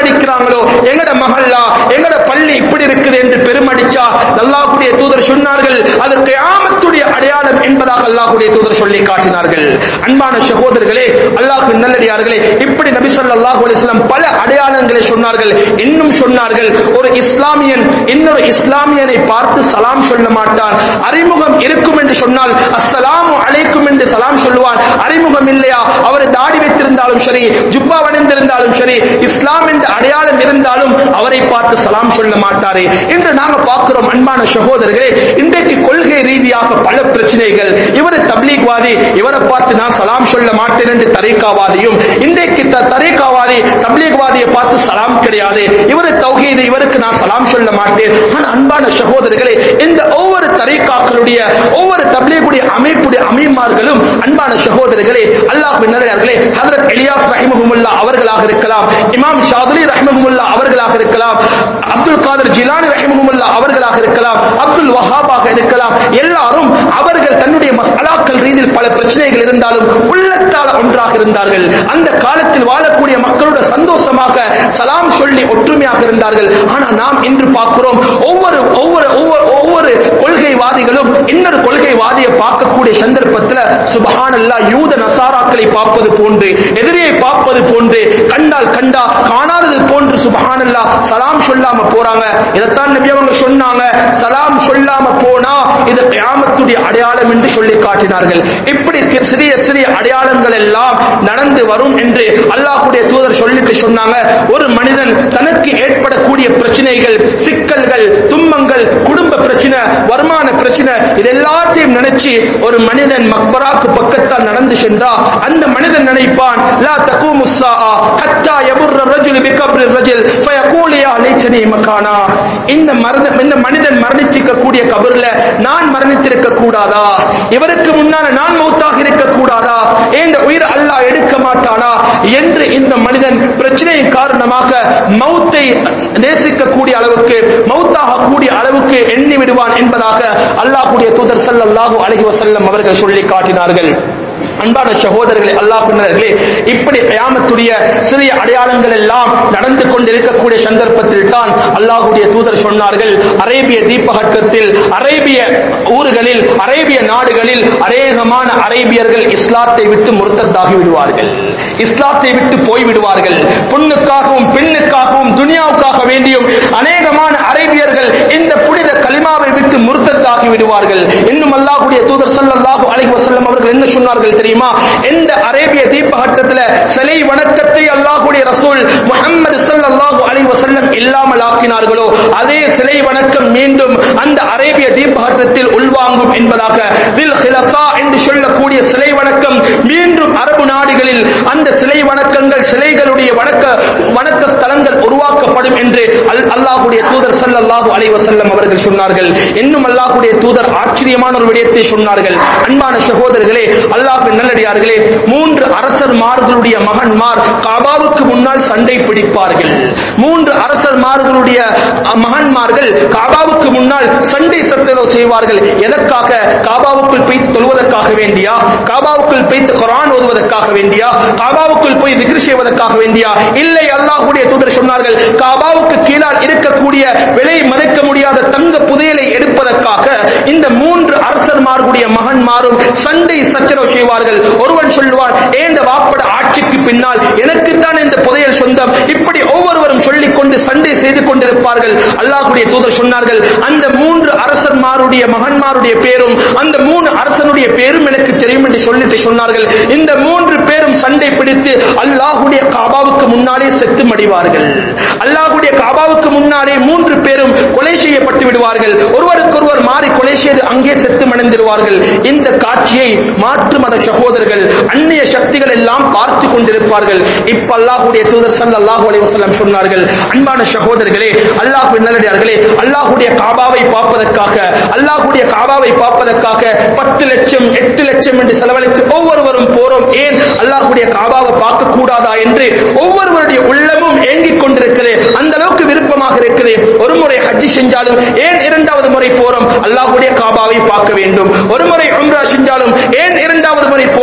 இருக்கிறாங்களோ எங்கட மகல்லா எங்கட பள்ளி இப்படி இருக்குது என்று பெருமடிச்சா அல்லாஹ்வுடைய தூதர் சொன்னார்கள் அது கியாமத்துடைய அடையாளம் என்பதாக அல்லாஹ்வுடைய தூதர் சொல்லி காட்டினார்கள் அன்பான சகோதரர்களே அல்லாஹ்வின் நல்லடியார்களே இப்படி நபி ஸல்லல்லாஹு அலைஹி வஸல்லம் பல அடையாளங்களை சொன்னார்கள் இன்னும் சொன்னார்கள் ஒரு இஸ்லாமியன் இன்னொரு இஸ்லாமியனை பார்த்து சலாம் சொல்ல மாட்டான் அறிமுகம் இருக்கும் என்று சொன்னால் அஸ்ஸலாமு அலைக்கும் என்று சலாம் சொல்லுவான் அறிமுகம் இல்லையா அவர் தாடி வைத்திருந்தாலும் சரி ஜுப்பா அணிந்திருந்தாலும் சரி இஸ்லாம் என்ற அடையாளம் இருந்தாலும் அவரை பார்த்து சலாம் சொல்ல மாட்டாரே என்று நாங்க பார்க்கிறோம் அன்பான சகோதரர்களே இன்றைக்கு கொள்கை ரீதியாக பல பிரச்சனைகள் இவர் தப்லீக்வாதி இவரை பார்த்து நான் சலாம் சொல்ல மாட்டேன் என்று தரீக்காவாதியும் இன்றைக்கு த- தரீக்காவாதி தப்லீக்வாதியை பார்த்து சலாம் கிடையாது இவர் தௌஹீது இவருக்கு நான் சலாம் சொல்ல மாட்டேன் ஆனா அன்பான சகோதரர்களே இந்த ஒவ்வொரு தரீக்காக்களுடைய ஒவ்வொரு தப்லீகுடைய அமைப்புடைய அமைமார்களும் அன்பான சகோதரர்களே அல்லாஹ் நல்லே ஹதரத் எலியாஸ் ரஹிமஹுமுல்லா அவர்களாக இருக்கலாம் இமாம் ஷாதுலி ரஹிமஹுமுல்லா அவர்களாக இருக்கலாம் அப்துல் காதர் ஜிலானி ரஹிமஹுமுல்லா அவர்களாக இருக்கலாம் அப்துல் வஹாபாக இருக்கலாம் எல்லாரும் அவர்கள் தன்னுடைய மசாலாக்கள் ரீதியில் பல பிரச்சனைகள் இருந்தாலும் உள்ளத்தால் ஒன்றாக இருந்தார்கள் அந்த காலத்தில் வாழக்கூடிய மக்களோட சந்தோஷமாக சலாம் சொல்லி ஒற்றுமையாக இருந்தார்கள் ஆனா நாம் இன்று பார்க்கிறோம் ஒவ்வொரு ஒவ்வொரு ஒவ்வொரு ஒவ்வொரு கொள்கைவாதிகளும் இன்னொரு கொள்கைவாதியை பார்க்கக்கூடிய சந்தர்ப்பத்தில் சுபஹானல்லா யூத நசாராக்களை பார்ப்பது போன்று எதிரியை பார்ப்பது போன்று கண்டால் கண்டா காணாதது போன்று சுபஹானல்லா சலாம் சொல்லாம போறாங்க இதைத்தான் நபி அவங்க சொன்னாங்க சலாம் சொல்லாம போனா இது கியாமத்துடைய அடையாளம் என்று சொல்லி காட்டினார்கள் இப்படி தி- சிறிய சிறிய அடையாளங்கள் எல்லாம் நடந்து வரும் என்று அல்லாஹ்வுடைய தூதர் சொல்லிட்டு சொன்னாங்க ஒரு மனிதன் தனக்கு ஏற்படக்கூடிய பிரச்சனைகள் சிக்கல்கள் துன்பங்கள் குடும்ப பிரச்சனை வருமான பிரச்சனை இது எல்லாத்தையும் நினைச்சு ஒரு மனிதன் மக்பராக்கு பக்கத்தால் நடந்து சென்றா அந்த மனிதன் நினைப்பான் லா தகூமு ஸாஆ ஹத்தா யபுர்ர ரஜுல் பிகப்ரி ரஜுல் ஃபயகூல் யா லைத்தனி மகானா இந்த மரண இந்த மனிதன் மரணிச்சிக்க கூடிய கபர்ல நான் மரணித்திருக்க கூடாதா இவருக்கு முன்னால நான் மௌத்தாக இருக்க கூடாதா இந்த உயிர் அல்லாஹ் எடுக்க மாட்டானா என்று இந்த மனிதன் பிரச்சனையின் காரணமாக மௌத்தை நேசிக்கக்கூடிய அளவுக்கு மௌத்தாக கூடிய அளவுக்கு எண்ணி விடுவான் என்பதாக அல்லாஹ்வுடைய தூதர் ஸல்லல்லாஹு அலைஹி வஸல்லம் அவர்கள் சொல்லி காட்டினார்கள் அன்பான சகோதரர்களே அல்லாஹ் பின்னர்களே இப்படி கயாமத்துடைய சிறிய அடையாளங்கள் எல்லாம் நடந்து கொண்டிருக்கக்கூடிய சந்தர்ப்பத்தில் தான் அல்லாஹ்வுடைய தூதர் சொன்னார்கள் அரேபிய தீபகற்பத்தில் அரேபிய ஊர்களில் அரேபிய நாடுகளில் அநேகமான அரேபியர்கள் இஸ்லாத்தை விட்டு முர்த்தத்தாகி விடுவார்கள் இஸ்லாத்தை விட்டு போய் விடுவார்கள் பொண்ணுக்காகவும் பெண்ணுக்காகவும் துனியாவுக்காக வேண்டியும் அநேகமான அரேபியர்கள் இந்த புனித கலிமாவை விட்டு முர்த்தத்தாகி விடுவார்கள் இன்னும் அல்லாஹ்வுடைய தூதர் ஸல்லல்லாஹு அலைஹி வஸல்லம் அவர்கள் என்ன சொன்னார்கள் தெரியுமா எந்த அரேபிய தீபகட்டத்துல சிலை வணக்கத்தை அல்லாஹ்வுடைய ரசூல் முஹம்மது ஸல்லல்லாஹு அலைஹி வஸல்லம் இல்லாமல் ஆக்கினார்களோ அதே சிலை வணக்கம் மீண்டும் அந்த அரேபிய தீபகட்டத்தில் உள்வாங்கும் என்பதாக தில் ஹிலசா என்று சொல்லக்கூடிய சிலை வணக்கம் மீண்டும் அரபு நாடுகளில் அந்த சிலை வணக்கங்கள் சிலைகளுடைய வணக்க வணக்க ஸ்தலங்கள் உருவாக்கப்படும் என்று அல் அல்லாஹ்வுடைய தூதர் ஸல்லல்லாஹு அலைஹி வஸல்லம் அவர்கள் சொன்னார்கள் இன்னும் அல்லாஹ்வுடைய தூதர் ஆச்சரியமான ஒரு விடயத்தை சொன்னார்கள் அன்பான சகோதரர்களே அல்லாஹ்வின் நல்லடியார்களே மூன்று அரசர்மார்களுடைய மகன்மார் காபாவுக்கு முன்னால் சண்டை பிடிப்பார்கள் மூன்று அரசர்மார்களுடைய அஹ், மகன்மார்கள் காபாவுக்கு முன்னால் சண்டை சச்சரவு செய்வார்கள் எதற்காக காபாவுக்குள் போய் தொழுவதற்காக வேண்டியா காபாவுக்குள் போய் குர்ஆன் ஓதுவதற்காக வேண்டியா காபாவுக்குள் போய் திக்ர் செய்வதற்காக வேண்டியா இல்லை அல்லாஹ்வுடைய தூதர் சொன்னார்கள் காபாவுக்கு கீழால் இருக்கக்கூடிய விலை மதிக்க முடியாத தங்க புதையலை எடுப்பதற்காக இந்த மூன்று அரசர்மார்களுடைய மகன்மாரும் சண்டை சச்சரவு செய்வார்கள் ஒருவன் சொல்லுவான் ஏந்த வாப்பட ஆட்சிக்கு பின்னால் எனக்குத்தான் இந்த புதையல் சொந்தம் இப்படி ஒவ்வொருவரும் சொல்லிக் கொண்டு சண்டை செய்து கொண்டிருப்பார்கள் அல்லாஹ்வுடைய தூதர் சொன்னார்கள் அந்த மூன்று அரசர்மாருடைய மகன்மாருடைய பேரும் அந்த மூணு அரசனுடைய பேரும் எனக்கு தெரியும் என்று சொல்லிட்டு சொன்னார்கள் இந்த மூன்று பேரும் சண்டை பிடித்து அல்லாஹ்வுடைய காபாவுக்கு முன்னாலே செத்து மடிவார்கள் அல்லாஹ்வுடைய காபாவுக்கு முன்னாலே மூன்று பேரும் கொலை செய்யப்பட்டு விடுவார்கள் ஒருவருக்கொருவர் மாறி கொலை செய்து அங்கே செத்து மடிந்திருவார்கள் இந்த காட்சியை மாற்று மத சகோதரர்கள் அந்நிய சக்திகள் எல்லாம் பார்த்து கொண்டிருப்பார்கள் இப்ப அல்லாஹ்வுடைய தூதர் ஸல்லல்லாஹு அலைஹி வஸல்லம் சொன்னார்கள் அன்பான சகோதரர்களே அல்லாஹ்வின் நல்லடியார்களே அல்லாஹ்வுடைய காபாவை பார்ப்பதற்காக அல்லாஹ்வுடைய காபாவை பார்ப்பதற்காக பத்து லட்சம் எட்டு லட்சம் என்று செலவழித்து ஒவ்வொருவரும் போறோம் ஏன் அல்லாஹ்வுடைய காபாவை பார்க்க கூடாதா என்று ஒவ்வொருவருடைய உள்ளமும் ஏங்கிக் கொண்டிருக்கிறது அந்த அளவுக்கு விருப்பமாக இருக்குது ஒரு முறை ஹஜ்ஜி செஞ்சாலும் ஏன் இரண்டாவது முறை போறோம் அல்லாஹ்வுடைய காபாவை பார்க்க வேண்டும் ஒரு முறை உம்ரா செஞ்சாலும் ஏன் இரண்டாவது முறை போறோம் அல்லாஹ்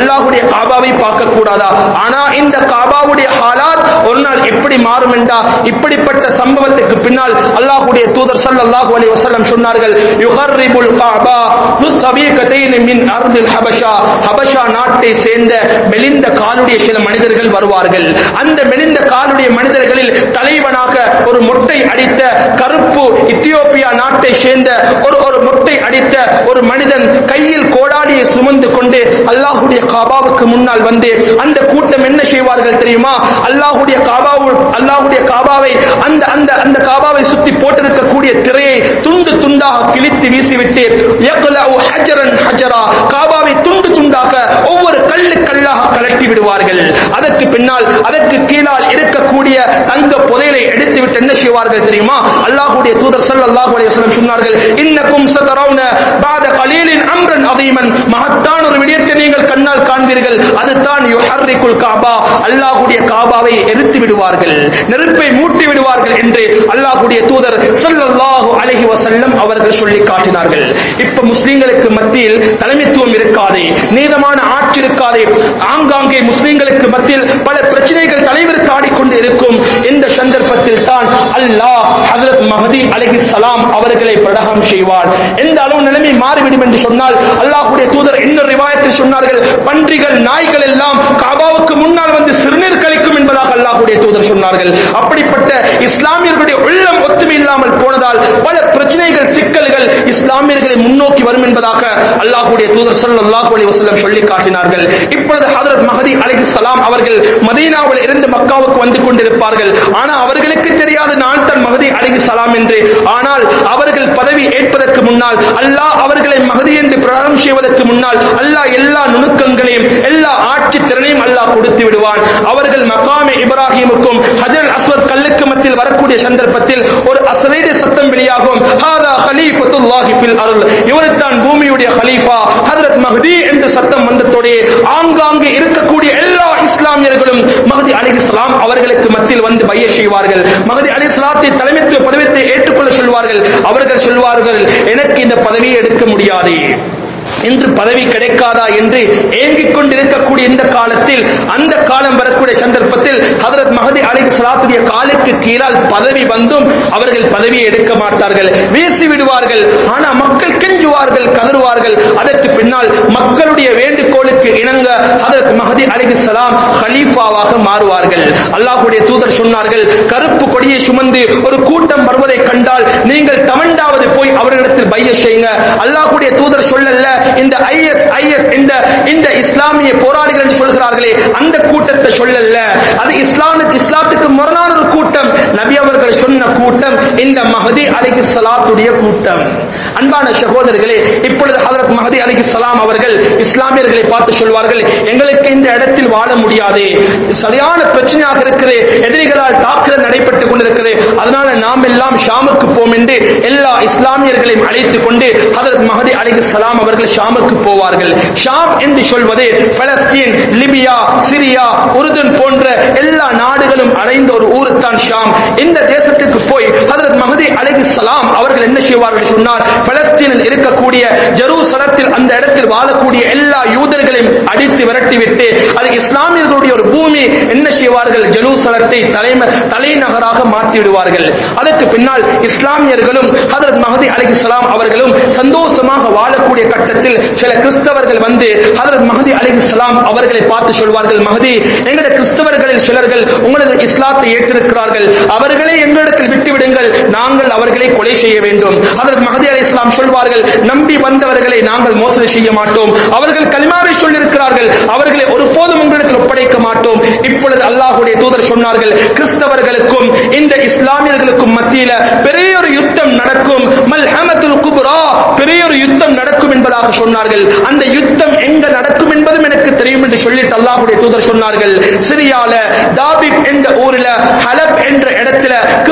அல்லாஹ்வுடைய காபாவை பார்க்க கூடாதா ஆனா இந்த காபாவுடைய ஹாலாத் ஒரு நாள் எப்படி மாறும் என்றா இப்படிப்பட்ட சம்பவத்துக்கு பின்னால் அல்லாஹ்வுடைய தூதர் ஸல்லல்லாஹு அலைஹி வஸல்லம் சொன்னார்கள் யுஹர்ரிபுல் காபா பிஸ்ஸபீகத்தைன் மின் அர்தில் ஹபஷா ஹபஷா நாட்டை சேர்ந்த மெலிந்த காலுடைய சில மனிதர்கள் வருவார்கள் அந்த மெலிந்த காலுடைய மனிதர்களில் தலைவனாக ஒரு மொட்டை அடித்த கருப்பு இத்தியோப்பியா நாட்டை சேர்ந்த ஒரு ஒரு மொட்டை அடித்த ஒரு மனிதன் கையில் கோடாலியை சுமந்து கொண்டு அல்லாஹ்வுடைய காபாவுக்கு முன்னால் வந்து அந்த கூட்டம் என்ன செய்வார்கள் தெரியுமா அல்லாஹ்வுடைய காபாவு அல்லாஹ்வுடைய காபாவை அந்த அந்த அந்த காபாவை சுத்தி போட்டிருக்கக்கூடிய திரையை துண்டு துண்டாக கிழித்து வீசிவிட்டு யக்லஉ ஹஜரன் ஹஜரா காபாவை துண்டு துண்டாக ஒவ்வொரு கல்லு கல்லாக கலட்டி விடுவார்கள் அதற்கு பின்னால் அதற்கு கீழால் இருக்கக்கூடிய தங்க புதையலை எடுத்துவிட்டு என்ன செய்வார்கள் தெரியுமா அல்லாஹ்வுடைய தூதர் ஸல்லல்லாஹு அலைஹி வஸல்லம் சொன்னார்கள் இன்னக்கும் சதரவுன பாத கலீலின் அம்ரன் அதீமன் மகத்தான ஒரு விடயத்தை நீங்கள் கண்ணால் காண்பீர்கள் அதுதான் யுஹர்ரிகுல் காபா அல்லாஹ்வுடைய காபாவை எரித்து விடுவார்கள் நெருப்பை மூட்டி விடுவார்கள் என்று அல்லாஹ்வுடைய தூதர் ஸல்லல்லாஹு அலைஹி வஸல்லம் அவர்கள் சொல்லி காட்டினார்கள் இப்ப முஸ்லிம்களுக்கு மத்தியில் தலைமைத்துவம் இருக்காதே நீதமான ஆட்சி இருக்காதே ஆங்காங்கே முஸ்லிம்களுக்கு மத்தியில் பல பிரச்சனைகள் தலைவர் தாடிக்கொண்டு இருக்கும் இந்த சந்தர்ப்பத்தில் தான் அல்லாஹ் ஹஜரத் மஹதி அலைஹி சலாம் அவர்களை பிரடகம் செய்வார் எந்த அளவு நிலைமை மாறிவிடும் என்று சொன்னால் அல்லாஹ்வுடைய தூதர் இன்னொரு ரிவாயத்தில் சொன்னார்கள் பன்றிகள் நாய்கள் எல்லாம் காபாவுக்கு முன்னால் வந்து சிறுநீர் கழிக்கும் என்பதாக அல்லாஹ்வுடைய தூதர் சொன்னார்கள் அப்படிப்பட்ட இஸ்லாமியர்களுடைய உள்ளம் ஒத்துமை இல்லாமல் போனதால் பல பிரச்சனைகள் சிக்கல்கள் இஸ்லாமியர்களை முன்னோக்கி வரும் என்பதாக அல்லாஹ்வுடைய தூதர் ஸல்லல்லாஹு அலைஹி வஸல்லம் சொல்லி காட்டினார்கள் இப்பொழுது ஹஜரத் மஹதி அலைஹிஸ்ஸலாம் அவர்கள் மதீனாவில் இருந்து மக்காவுக்கு வந்து கொண்டிருப்பார்கள் ஆனால் அவர்களுக்கு தெரியாது நான் தான் மஹதி அலைஹிஸ்ஸலாம் என்று ஆனால் அவர்கள் பதவி ஏற்பதற்கு முன்னால் அல்லாஹ் அவர்களை மஹதி என்று பிரகடனம் செய்வதற்கு முன்னால் அல்லாஹ் எல்லா நுணுக்கங்களையும் எல்லா ஆட்சி திறனையும் அல்லாஹ் கொடுத்து விடுவான் அவர்கள் மகாமே இப்ராஹிமுக்கும் ஹஜர் அஸ்வத் கல்லுக்கு மத்தியில் வரக்கூடிய சந்தர்ப்பத்தில் ஒரு அசரீட சத்தம் வெளியாகும் ஹாதா ஹலீஃபத்துல்லாஹி ஃபில் அருள் இவர்தான் பூமியுடைய ஹலீஃபா ஹஜரத் மஹதி என்று சத்தம் வந்ததோடே ஆங்காங்கே இருக்கக்கூடிய எல்லா இஸ்லாமியர்களும் மஹதி அலிஹிஸ்லாம் அவர்களுக்கு மத்தியில் வந்து பைய செய்வார்கள் மஹதி அலிஸ்லாத்தை தலைமைத்துவ பதவியத்தை ஏற்றுக்கொள்ள சொல்வார்கள் அவர்கள் சொல்வார்கள் எனக்கு இந்த பதவியை எடுக்க முடியாது என்று பதவி கிடைக்காதா என்று ஏங்கிக் கொண்டிருக்கக்கூடிய இந்த காலத்தில் அந்த காலம் வரக்கூடிய சந்தர்ப்பத்தில் ஹதரத் மஹதி அலிஹி சலாத்துடைய காலுக்கு கீழால் பதவி வந்தும் அவர்கள் பதவியை எடுக்க மாட்டார்கள் வீசி விடுவார்கள் ஆனா மக்கள் கெஞ்சுவார்கள் கதறுவார்கள் அதற்கு பின்னால் மக்களுடைய வேண்டுகோளுக்கு இணங்க ஹதரத் மஹதி அலிஹி சலாம் ஹலீஃபாவாக மாறுவார்கள் அல்லாஹ்வுடைய தூதர் சொன்னார்கள் கருப்பு கொடியை சுமந்து ஒரு கூட்டம் வருவதை கண்டால் நீங்கள் தவண்டாவது போய் அவர்களிடத்தில் பைய செய்யுங்க அல்லாஹ்வுடைய தூதர் சொல்லல இந்த ஐஎஸ் ஐஎஸ் இந்த இந்த இஸ்லாமிய போராளிகள் என்று சொல்கிறார்களே அந்த கூட்டத்தை சொல்லல அது இஸ்லாமுக்கு இஸ்லாத்துக்கு முரணான ஒரு கூட்டம் நபி அவர்கள் சொன்ன கூட்டம் இந்த மஹதி அலிஹி சலாத்துடைய கூட்டம் அன்பான சகோதரர்களே இப்பொழுது ஹதரத் மஹதி அலிஹி சலாம் அவர்கள் இஸ்லாமியர்களை பார்த்து சொல்வார்கள் எங்களுக்கு இந்த இடத்தில் வாழ முடியாது சரியான பிரச்சனையாக இருக்குது எதிரிகளால் தாக்குதல் நடைபெற்றுக் கொண்டிருக்கிறது அதனால நாம் எல்லாம் ஷாமுக்கு போம் என்று எல்லா இஸ்லாமியர்களையும் அழைத்துக் கொண்டு ஹதரத் மஹதி அலிஹி சலாம் அவர்கள் ஷாமுக்கு போவார்கள் ஷாம் என்று சொல்வது பலஸ்தீன் லிபியா சிரியா உருதுன் போன்ற எல்லா நாடுகளும் அடைந்த ஒரு ஊர் தான் ஷாம் இந்த தேசத்துக்கு போய் ஹதரத் மஹதி அலிஹி சலாம் அவர்கள் என்ன செய்வார்கள் சொன்னால் பலஸ்தீனில் இருக்கக்கூடிய ஜெருசலத்தில் அந்த இடத்தில் வாழக்கூடிய எல்லா யூதர்களையும் அடித்து விரட்டிவிட்டு அது இஸ்லாமியர்களுடைய ஒரு பூமி என்ன செய்வார்கள் ஜெருசலத்தை தலைமை தலைநகராக மாற்றி விடுவார்கள் அதற்கு பின்னால் இஸ்லாமியர்களும் ஹதரத் மஹதி அலிஹிஸ்லாம் அவர்களும் சந்தோஷமாக வாழக்கூடிய கட்டத்தில் சில கிறிஸ்தவர்கள் வந்து ஹதரத் மஹதி அலிஹிஸ்லாம் அவர்களை பார்த்து சொல்வார்கள் மஹதி எங்களுடைய கிறிஸ்தவர்களில் சிலர்கள் உங்களது இஸ்லாத்தை ஏற்றிருக்கிறார்கள் அவர்களை எங்களிடத்தில் விட்டுவிடுங்கள் நாங்கள் அவர்களை கொலை செய்ய வேண்டும் ஹதரத் மஹதி அலி இஸ்லாம் சொல்வார்கள் நம்பி வந்தவர்களை நாங்கள் மோசடி செய்ய மாட்டோம் அவர்கள் கலிமாவை சொல்லியிருக்கிறார்கள் அவர்களை ஒருபோதும் உங்களிடத்தில் ஒப்படைக்க மாட்டோம் இப்பொழுது அல்லாஹுடைய தூதர் சொன்னார்கள் கிறிஸ்தவர்களுக்கும் இந்த இஸ்லாமியர்களுக்கும் மத்தியில பெரிய ஒரு யுத்தம் நடக்கும் மல்ஹமத்துல் குப்ரா பெரிய ஒரு யுத்தம் நடக்கும் என்பதாக சொன்னார்கள் அந்த யுத்தம் எங்க நடக்கும் என்பதும் எனக்கு தெரியும் என்று சொல்லிட்டு அல்லாஹுடைய தூதர் சொன்னார்கள் சிரியால தாபிப் என்ற ஊரில் ஹலப் என்ற இடத்துல கிறிஸ்தவர்கள்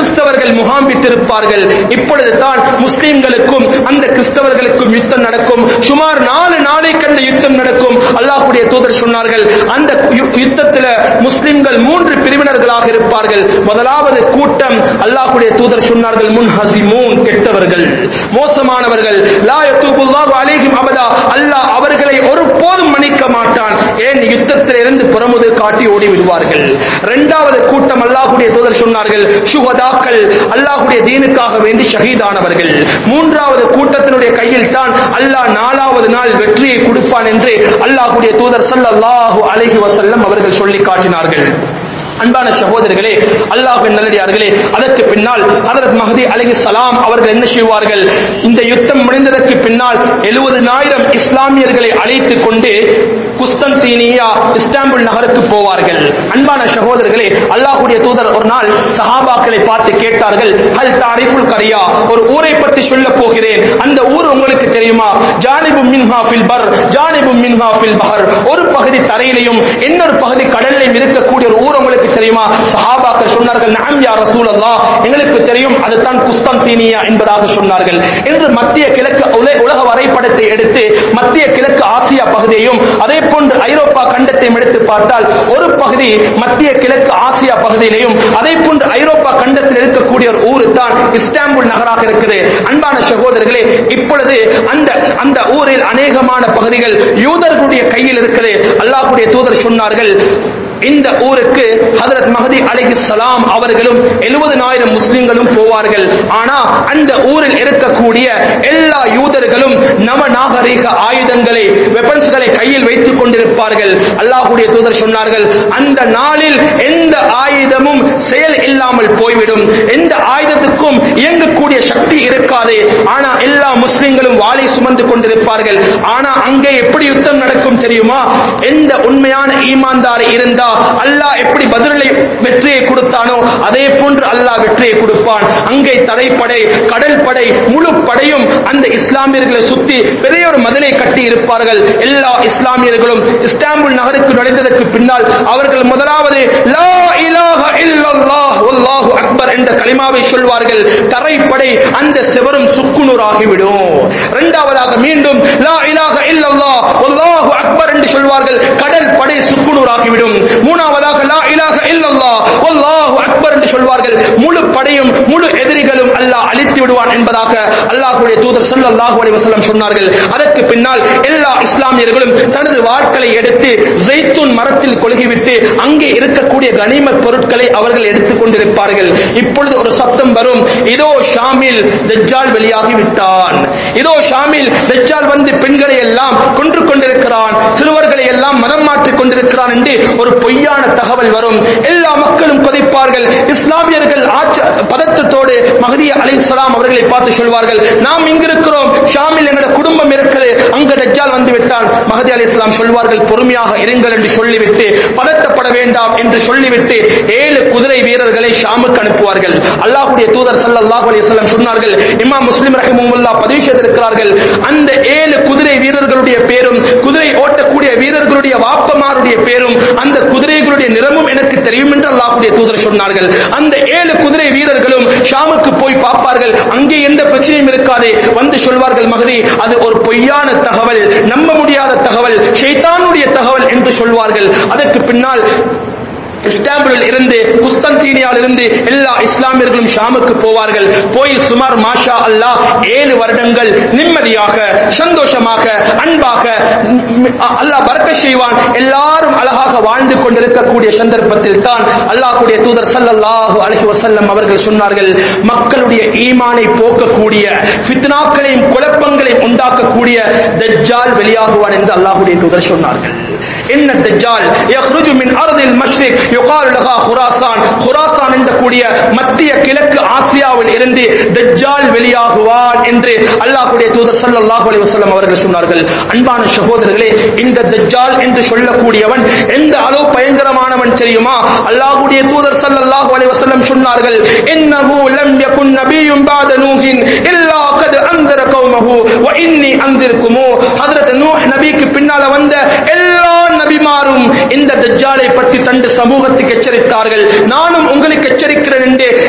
யூதர்கள் முகாம்பித்திருப்பார்கள் இப்பொழுது தான் முஸ்லிம்களுக்கும் அந்த கிறிஸ்தவர்களுக்கும் யுத்தம் நடக்கும் சுமார் நாலு நாளைக்கு அந்த யுத்தம் நடக்கும் அல்லாஹ்வுடைய தூதர் சொன்னார்கள் அந்த யு- யுத்தத்தில் முஸ்லிம்கள் மூன்று பிரிவினர்களாக இருப்பார்கள் முதலாவது கூட்டம் அல்லாஹ்வுடைய தூதர் சொன்னார்கள் முன்ஹசிமூன் கெட்டவர்கள் மோசமானவர்கள் லா யதூபுல்லாஹு அலைஹிம் அபதா அல்லாஹ் அவர்களை ஒருபோதும் மன்னிக்க மாட்டான் ஏன் யுத்தத்தில் இருந்து புறமுது காட்டி ஓடி விடுவார்கள் இரண்டாவது கூட்டம் அல்லாஹ்வுடைய தூதர் சொன்னார்கள் சுகதாக்கள் அல்லாஹ்வுடைய தீனுக்காக வேண்டி ஷஹீதானவர்கள் மூன்றாவது கூட்டத்தினுடைய கையில் தான் அல்லாஹ் நாலாவது நாள் வெற்றியை கொடுப்பான் என்று அல்லாஹ்வுடைய தூதர் ஸல்லல்லாஹு அலைஹி வஸல்லம் அவர்கள் சொல்லி காட்டினார்கள் அன்பான சகோதரர்களே அல்லாஹ்வின் நல்லடியார்களே அதற்கு பின்னால் ஹதரத் மஹதி அலைஹிஸ்ஸலாம் அவர்கள் என்ன செய்வார்கள் இந்த யுத்தம் முடிந்ததற்கு பின்னால் எழுபதினாயிரம் இஸ்லாமியர்களை அழைத்துக் கொண்டு குஸ்தன்தீனியா இஸ்தாம்புல் நகருக்கு போவார்கள் அன்பான சகோதரர்களே அல்லாஹ்வுடைய தூதர் ஒரு நாள் சஹாபாக்களை பார்த்து கேட்டார்கள் ஹல் தாரிஃபுல் கரியா ஒரு ஊரை பற்றி சொல்ல போகிறேன் அந்த ஊர் உங்களுக்கு தெரியுமா ஜானிபு மின்ஹா ஃபில் பர் ஜானிபு மின்ஹா ஃபில் பஹர் ஒரு பகுதி தரையிலையும் இன்னொரு பகுதி கடல்லையும் இருக்கக்கூடிய ஒரு ஊர் உங்களுக்கு தெரியுமா சஹாபாக்கள் சொன்னார்கள் நாம் யா ரசூலல்லாஹ் எங்களுக்கு தெரியும் அதுதான் குஸ்தன்தீனியா என்பதாக சொன்னார்கள் என்று மத்திய கிழக்கு உல- உலக வரைபடத்தை எடுத்து மத்திய கிழக்கு ஆசியா பகுதியையும் அதே போன்று ஐரோப்பா கண்டத்தையும் எடுத்து பார்த்தால் ஒரு பகுதி மத்திய கிழக்கு ஆசியா பகுதியிலையும் அதே போன்று ஐரோப்பா கண்டத்தில் இருக்கக்கூடிய ஒரு ஊரு தான் இஸ்தாம்புல் நகராக இருக்குது அன்பான சகோதரர்களே இப்பொழுது அந்த அந்த ஊரில் அநேகமான பகுதிகள் யூதர்களுடைய கையில் இருக்குது அல்லாஹ்வுடைய தூதர் சொன்னார்கள் இந்த ஊருக்கு ஹதரத் மஹதி அலைஹிஸ்ஸலாம் அவர்களும் எழுபதனாயிரம் முஸ்லிம்களும் போவார்கள் ஆனா அந்த ஊரில் இருக்கக்கூடிய எல்லா யூதர்களும் நவநாகரிக ஆயுதங்களை வெப்பன்ஸ்களை கையில் வைத்துக் கொண்டிருப்பார்கள் அல்லாஹ்வுடைய தூதர் சொன்னார்கள் அந்த நாளில் எந்த ஆயுதமும் செயல் இல்லாமல் போய்விடும் எந்த ஆயுதத்துக்கும் இயங்கக்கூடிய சக்தி இருக்காது ஆனா எல்லா முஸ்லிம்களும் வாளை சுமந்து கொண்டிருப்பார்கள் ஆனா அங்கே எப்படி யுத்தம் நடக்கும் தெரியுமா எந்த உண்மையான ஈமான்தார் இருந்தா அல்லாஹ் எப்படி பதிலை வெற்றியை கொடுத்தானோ அதே போன்று அல்லாஹ் வெற்றியை கொடுப்பான் அங்கே தரைப்படை கடல் படை முழு படையும் அந்த இஸ்லாமியர்களை சுத்தி பெரிய ஒரு மதிலை கட்டி இருப்பார்கள் எல்லா இஸ்லாமியர்களும் இஸ்தாம்புல் நகருக்கு நுழைந்ததற்கு பின்னால் அவர்கள் முதலாவது லா இலாஹ இல்லல்லாஹ் வல்லாஹு அக்பர் என்ற கலிமாவை சொல்வார்கள் தரைப்படை அந்த செவரும் சுக்குநூறாகிவிடும் இரண்டாவதாக மீண்டும் லா இலாஹ இல்லல்லாஹ் வல்லாஹு அக்பர் என்று சொல்வார்கள் கடல் படை சுக்குநூறாகிவிடும் மூணாவதாக லா இலாஹ இல்லல்லாஹ் வல்லாஹு அக்பர் என்று சொல்வார்கள் முழு படையும் முழு எதிரிகளும் அல்லாஹ் அழித்து விடுவான் என்பதாக அல்லாஹ்வுடைய தூதர் ஸல்லல்லாஹு அலைஹி வஸல்லம் சொன்னார்கள் அதற்கு பின்னால் எல்லா இஸ்லாமியர்களும் தனது வாட்களை எடுத்து ஜெய்தூன் மரத்தில் கொழுகிவிட்டு அங்கே இருக்கக்கூடிய கனிமத் பொருட்களை அவர்கள் எடுத்துக் கொண்டிருப்பார்கள் இப்பொழுது ஒரு சப்தம் வரும் இதோ ஷாமில் தஜ்ஜால் வெளியாகி விட்டான் இதோ ஷாமில் தஜ்ஜால் வந்து பெண்களை எல்லாம் கொன்று கொண்டிருக்கிறான் சிறுவர்களை எல்லாம் மதம் மாற்றிக் கொண்டிருக்கிறான் என்று ஒரு பொய்யான தகவல் வரும் எல்லா மக்களும் கொதிப்பார்கள் இஸ்லாமியர்கள் ஆச்ச பதற்றத்தோடு மகதிய அலைஹிஸ்ஸலாம் அவர்களை பார்த்து சொல்வார்கள் நாம் இங்கிருக்கிறோம் ஷாமில் எங்களோட குடும்பம் இருக்குது அங்கு தஜ்ஜால் வந்து விட்டான் மகதி அலைஹிஸ்ஸலாம் சொல்வார்கள் பொறுமையாக இருங்கள் என்று சொல்லிவிட்டு பதட்டப்பட வேண்டாம் என்று சொல்லிவிட்டு ஏழு குதிரை வீரர்களை ஷாமுக்கு அனுப்புவார்கள் அல்லாஹ்வுடைய தூதர் ஸல்லல்லாஹு அலைஹி வஸல்லம் சொன்னார்கள் இமாம் முஸ்லிம் ரஹிமஹுல்லாஹ் பதிவு செய்திருக்கிறார்கள் அந்த ஏழு குதிரை வீரர்களுடைய பேரும் குதிரை ஓட்டக்கூடிய வீரர்களுடைய வாப்பமாருடைய பேரும் அந்த குதிரைகளுடைய நிறமும் எனக்கு தெரியும் என்று அல்லாஹ்வுடைய தூதர் சொன்னார்கள் அந்த ஏழு குதிரை வீரர்களும் ஷாமுக்கு போய் பார்ப்பார்கள் அங்கே எந்த பிரச்சனையும் இருக்காது வந்து சொல்வார்கள் மகதி அது ஒரு பொய்யான தகவல் நம்ப முடியாத தகவல் ஷைத்தானுடைய தகவல் என்று சொல்வார்கள் அதற்கு பின்னால் இஸ்தாம்புலில் இருந்து குஸ்தன்தீனியாவில் இருந்து எல்லா இஸ்லாமியர்களும் ஷாமுக்கு போவார்கள் போய் சுமார் மாஷா அல்லாஹ் ஏழு வருடங்கள் நிம்மதியாக சந்தோஷமாக அன்பாக ம், அல்லாஹ் பறக்க செய்வான் எல்லாரும் அழகாக வாழ்ந்து கொண்டிருக்கக்கூடிய சந்தர்ப்பத்தில் தான் அல்லாஹ்வுடைய தூதர் ஸல்லல்லாஹு அலைஹி வஸல்லம் அவர்கள் சொன்னார்கள் மக்களுடைய ஈமானை போக்கக்கூடிய ஃபித்னாக்களையும் குழப்பங்களையும் உண்டாக்கக்கூடிய தஜ்ஜால் வெளியாகுவான் என்று அல்லாஹ்வுடைய தூதர் சொன்னார்கள் என்ன தஜ்ஜால் يخرج من ارض المشرق يقال لها خراسان خراسان என்ற கூடிய மத்திய கிழக்கு ஆசியாவில் இருந்து தஜ்ஜால் வெளியாகுவான் என்று அல்லாஹ்வுடைய தூதர் ஸல்லல்லாஹு அலைஹி வஸல்லம் அவர்கள் சொன்னார்கள் அன்பான சகோதரர்களே இந்த தஜ்ஜால் என்று சொல்லக்கூடியவன் எந்த அளவு பயங்கரமானவன் தெரியுமா அல்லாஹ்வுடைய தூதர் ஸல்லல்லாஹு அலைஹி வஸல்லம் சொன்னார்கள் இன்னஹு லம் யகுன் நபிய்யும் பாத நூஹின் இல்லா கத் அன்தர கௌமஹு வ இன்னி அன்திருக்குமு ஹஜ்ரத் நூஹ் நபிக்கு பின்னால வந்த எல்லா நபிமாரும் இந்த தஜ்ஜாலை பற்றி தண்டு சமூகத்துக்கு எச்சரித்தார்கள் நானும் உங்களுக்கு எச்சரிக்கிறேன் என்று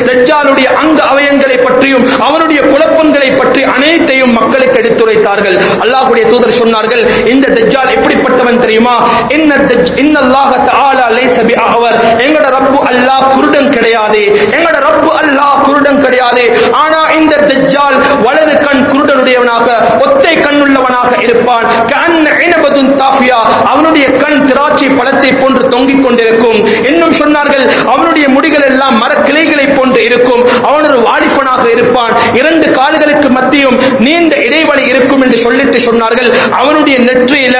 தஜ்ஜாலுடைய அங்க அவயங்களை பற்றியும் அவனுடைய குழப்பங்களை பற்றி அனைத்தையும் மக்களுக்கு எடுத்துரைத்தார்கள் அல்லாஹ்வுடைய தூதர் சொன்னார்கள் இந்த தஜ்ஜால் எப்படிப்பட்டவன் தெரியுமா இன்ன தஜ்- இன்னல்லாஹ தஆலா லைஸ பிஅவர் எங்கட ரப்பு அல்லாஹ் குருடன் கிடையாது எங்கட ரப்பு அல்லாஹ் குருடன் கிடையாது ஆனா இந்த தஜ்ஜால் வலது கண் குருடனுடையவனாக ஒத்தை கண்ணுள்ளவனாக இருப்பான் கஅன்ன இனபதுன் தாஃபியா அவனுடைய கண் திராட்சை பழத்தை போன்று தொங்கிக் கொண்டிருக்கும் இன்னும் சொன்னார்கள் அவனுடைய முடிகள் எல்லாம் மரக்கிளைகளை போன்று இருக்கும் அவன் ஒரு வாலிபனாக இருப்பான் இரண்டு கால்களுக்கு மத்தியும் நீண்ட இடைவெளி இருக்கும் என்று சொல்லிட்டு சொன்னார்கள் அவனுடைய நெற்றியில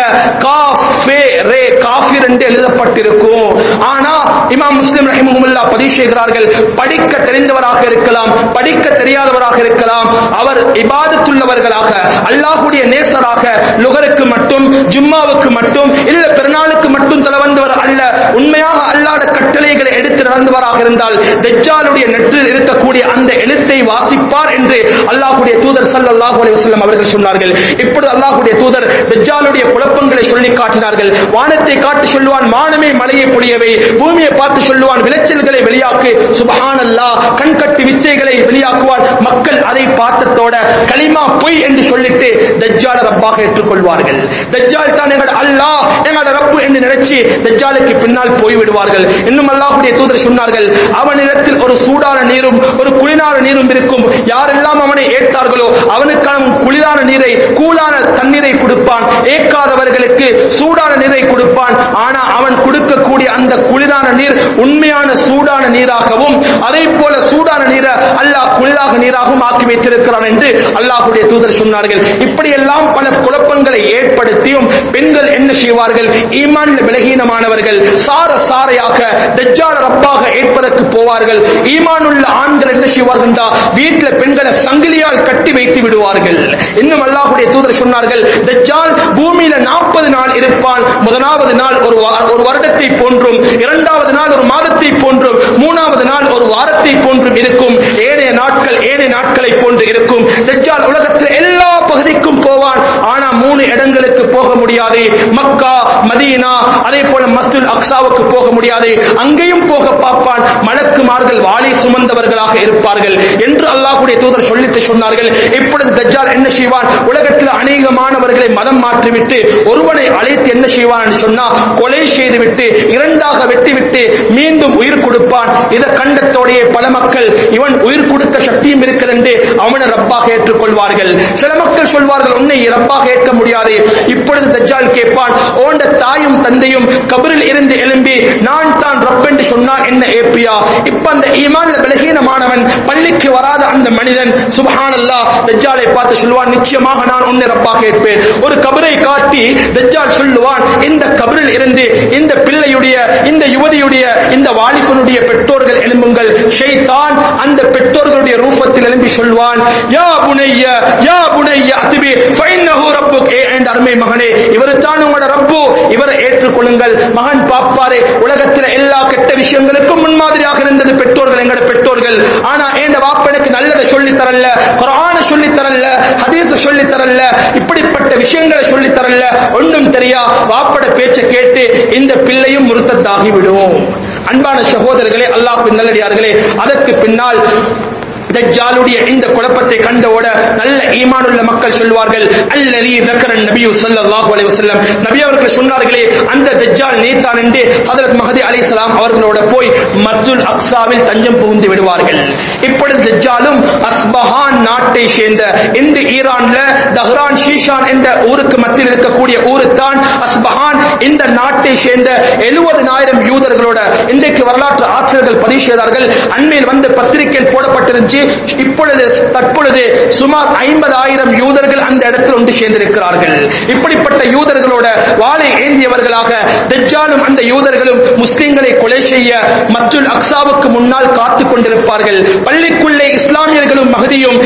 காஃபே ரே காஃபிர் என்று எழுதப்பட்டிருக்கும் ஆனா இமாம் முஸ்லிம் ரஹிமஹுல்லா பதிவு செய்கிறார்கள் படிக்க தெரிந்தவராக இருக்கலாம் படிக்க தெரியாதவராக இருக்கலாம் அவர் இபாதத்துள்ளவர்களாக அல்லாஹ்வுடைய நேசராக லுகருக்கு மட்டும் ஜும்மாவுக்கு மட்டும் இல்ல பெருநாளுக்கு மட்டும் தலை வந்தவர் அல்ல உண்மையாக அல்லாத கட்டளைகளை எடுத்து நடந்தவராக இருந்தால் தஜ்ஜாலுடைய நெற்றில் இருக்கக்கூடிய அந்த எழுத்தை வாசிப்பார் என்று அல்லாஹ்வுடைய தூதர் ஸல்லல்லாஹு அலைஹி வஸல்லம் அவர்கள் சொன்னார்கள் இப்பொழுது அல்லாஹ்வுடைய தூதர் தஜ்ஜாலுடைய குழப்பங்களை சொல்லி காட்டினார்கள் வானத்தை காட்டி சொல்லுவான் மானமே மலையை பொழியவை பூமியை பார்த்து சொல்லுவான் விளைச்சல்களை வெளியாக்கு சுபஹானல்லாஹ் கண்கட்டு வித்தைகளை வெளியாக்குவான் மக்கள் அதை பார்த்ததோட கலிமா பொய் என்று சொல்லிட்டு தஜ்ஜால ரப்பாக ஏற்றுக்கொள்வார்கள் தஜ்ஜால் தான் எங்கள் அல்லாஹ் எங்களோட ரப்பு என்று நினைச்சு தஜ்ஜாலுக்கு பின்னால் போய் விடுவார்கள் இன்னும் அல்லாஹ்வுடைய தூதர் சொன்னார்கள் அவனிடத்தில் ஒரு சூடான நீரும் ஒரு குளிரான நீரும் இருக்கும் யாரெல்லாம் அவனை ஏற்றார்களோ அவனுக்கான குளிரான நீரை கூலான தண்ணீரை கொடுப்பான் ஏற்காதவர்களுக்கு சூடான நீரை கொடுப்பான் ஆனா அவன் கொடுக்கக்கூடிய அந்த குளிரான நீர் உண்மையான சூடான நீராகவும் அதே போல சூடான நீரை அல்லாஹ் குளிராக நீராகவும் ஆக்கி வைத்திருக்கிறான் என்று அல்லாஹ்வுடைய தூதர் சொன்னார்கள் இப்படியெல்லாம் பல குழப்பங்களை ஏற்படுத்தியும் பெண்கள் என்ன செய்வார்கள் ஈமான் விலகீனமானவர்கள் சார சாரையாக தஜ்ஜால ரப்பாக ஏற்பதற்கு போவார்கள் ஈமான் உள்ள ஆண்கள் என்ன செய்வார்கள் வீட்டில் பெண்களை சங்கிலியால் கட்டி வைத்து விடுவார்கள் இன்னும் அல்லாஹ்வுடைய தூதர் சொன்னார்கள் தஜ்ஜால் பூமியில நாற்பது நாள் இருப்பான் முதலாவது நாள் ஒரு வா- ஒரு வருடத்தை போன்றும் இரண்டாவது நாள் ஒரு மாதத்தை போன்றும் மூணாவது நாள் ஒரு வாரத்தை போன்றும் இருக்கும் ஏனைய நாட்கள் ஏனைய நாட்களை போன்று இருக்கும் தஜ்ஜால் உலகத்தில் எல்லா பகுதிக்கும் போவான் ஆனா மூணு இடங்களுக்கு போக முடியாது மக்கா மதீனா அதே போல மஸ்ஜித் அக்ஸாவுக்கு போக முடியாது அங்கேயும் போக பார்ப்பான் மலக்குமார்கள் வாளை சுமந்தவர்களாக இருப்பார்கள் என்று அல்லாஹ்வுடைய தூதர் சொல்லிட்டு சொன்னார்கள் இப்பொழுது தஜ்ஜால் என்ன செய்வான் உலகத்தில் அநேகமானவர்களை மதம் மாற்றிவிட்டு ஒருவனை அழைத்து என்ன செய்வான் என்று சொன்னா கொலை செய்துவிட்டு இரண்டாக வெட்டிவிட்டு மீண்டும் உயிர் கொடுப்பான் இதை கண்டத்தோடைய பல மக்கள் இவன் உயிர் கொடுக்க சக்தியும் இருக்கிறது என்று அவனை ரப்பாக ஏற்றுக்கொள்வார்கள் சில மக்கள் சொல்வார்கள் உன்னை ரப்பாக ஏற்க முடியாது இப்பொழுது தஜ்ஜால் கேட்பான் ஓண்ட தாயும் தந்தையும் கபரில் இருந்து எழும்பி நான் தான் ரப் என்று சொன்னால் என்ன ஏப்பியா இப்ப அந்த ஈமான்ல பலகீனமானவன் பள்ளிக்கு வராத அந்த மனிதன் சுபஹானல்லாஹ் தஜ்ஜாலை பார்த்து சொல்லுவான் நிச்சயமாக நான் உன்னை ரப்பாக ஏற்பேன் ஒரு கபரை காட்டி தஜ்ஜால் சொல்லுவான் இந்த கபரில் இருந்து இந்த பிள்ளையுடைய இந்த யுவதியுடைய இந்த வாலிபனுடைய பெற்றோர்கள் எழும்புங்கள் ஷைத்தான் அந்த பெற்றோர்களுடைய ரூபத்தில் எழும்பி சொல்வான் யா புனைய யா புனைய அத்துபி ஃபைன்னஹு ரப்புக் ஏ என்ற அருமை மகனே இவர் தான் உங்களோட ரப்பு இவரை ஏற்றுக்கொள்ளுங்கள் மகன் பாப்பாரே உலகத்தில் எல்லா கெட்ட விஷயங்களுக்கும் முன்மாதிரியாக இருந்தது பெற்றோர்கள் எங்களோட பெற்றோர்கள் ஆனா என் வாப்ப எனக்கு நல்லதை சொல்லி தரல குரான சொல்லி தரல ஹதீஸ் சொல்லி தரல இப்படிப்பட்ட விஷயங்களை சொல்லி தரல ஒன்றும் தெரியா வாப்பட பேச்சை கேட்டு இந்த பிள்ளையும் முருத்தத்தாகி விடும் அன்பான சகோதரர்களே அல்லாஹ் நல்லடியார்களே அதற்கு பின்னால் தஜ்ஜாலுடைய இந்த குழப்பத்தை கண்டோட நல்ல ஈமானுள்ள மக்கள் சொல்வார்கள் அல்லதி தக்கரன் நபி ஸல்லல்லாஹு அலைஹி வஸல்லம் நபி அவர்கள் சொன்னார்களே அந்த தஜ்ஜால் நீதான் என்று ஹஜரத் மஹதி அலைஹிஸ்ஸலாம் அவர்களோட போய் மஸ்ஜித் அக்ஸாவில் தஞ்சம் புகுந்து விடுவார்கள் இப்பொழுது தஜ்ஜாலும் அஸ்பஹான் நாட்டை சேர்ந்த இன்று ஈரான்ல தஹ்ரான் ஷீஷான் என்ற ஊருக்கு மத்தியில் இருக்கக்கூடிய ஊரு தான் அஸ்பஹான் இந்த நாட்டை சேர்ந்த எழுபதனாயிரம் யூதர்களோட இன்றைக்கு வரலாற்று ஆசிரியர்கள் பதிவு செய்தார்கள் அண்மையில் வந்து பத்திரிகையில் போடப்பட்டிருந்துச்சு இப்பொழுது தற்பொழுது சுமார் ஐம்பதாயிரம் யூதர்கள் அந்த இடத்தில் ஒன்று சேர்ந்திருக்கிறார்கள் இப்படிப்பட்ட யூதர்களோட வாளை ஏந்தியவர்களாக தஜ்ஜாலும் அந்த யூதர்களும் முஸ்லிம்களை கொலை செய்ய மஸ்ஜித் அக்ஸாவுக்கு முன்னால் காத்துக் கொண்டிருப்பார்கள் பள்ளிக்குள்ளே இஸ்லாமியர்களும் மகதியும்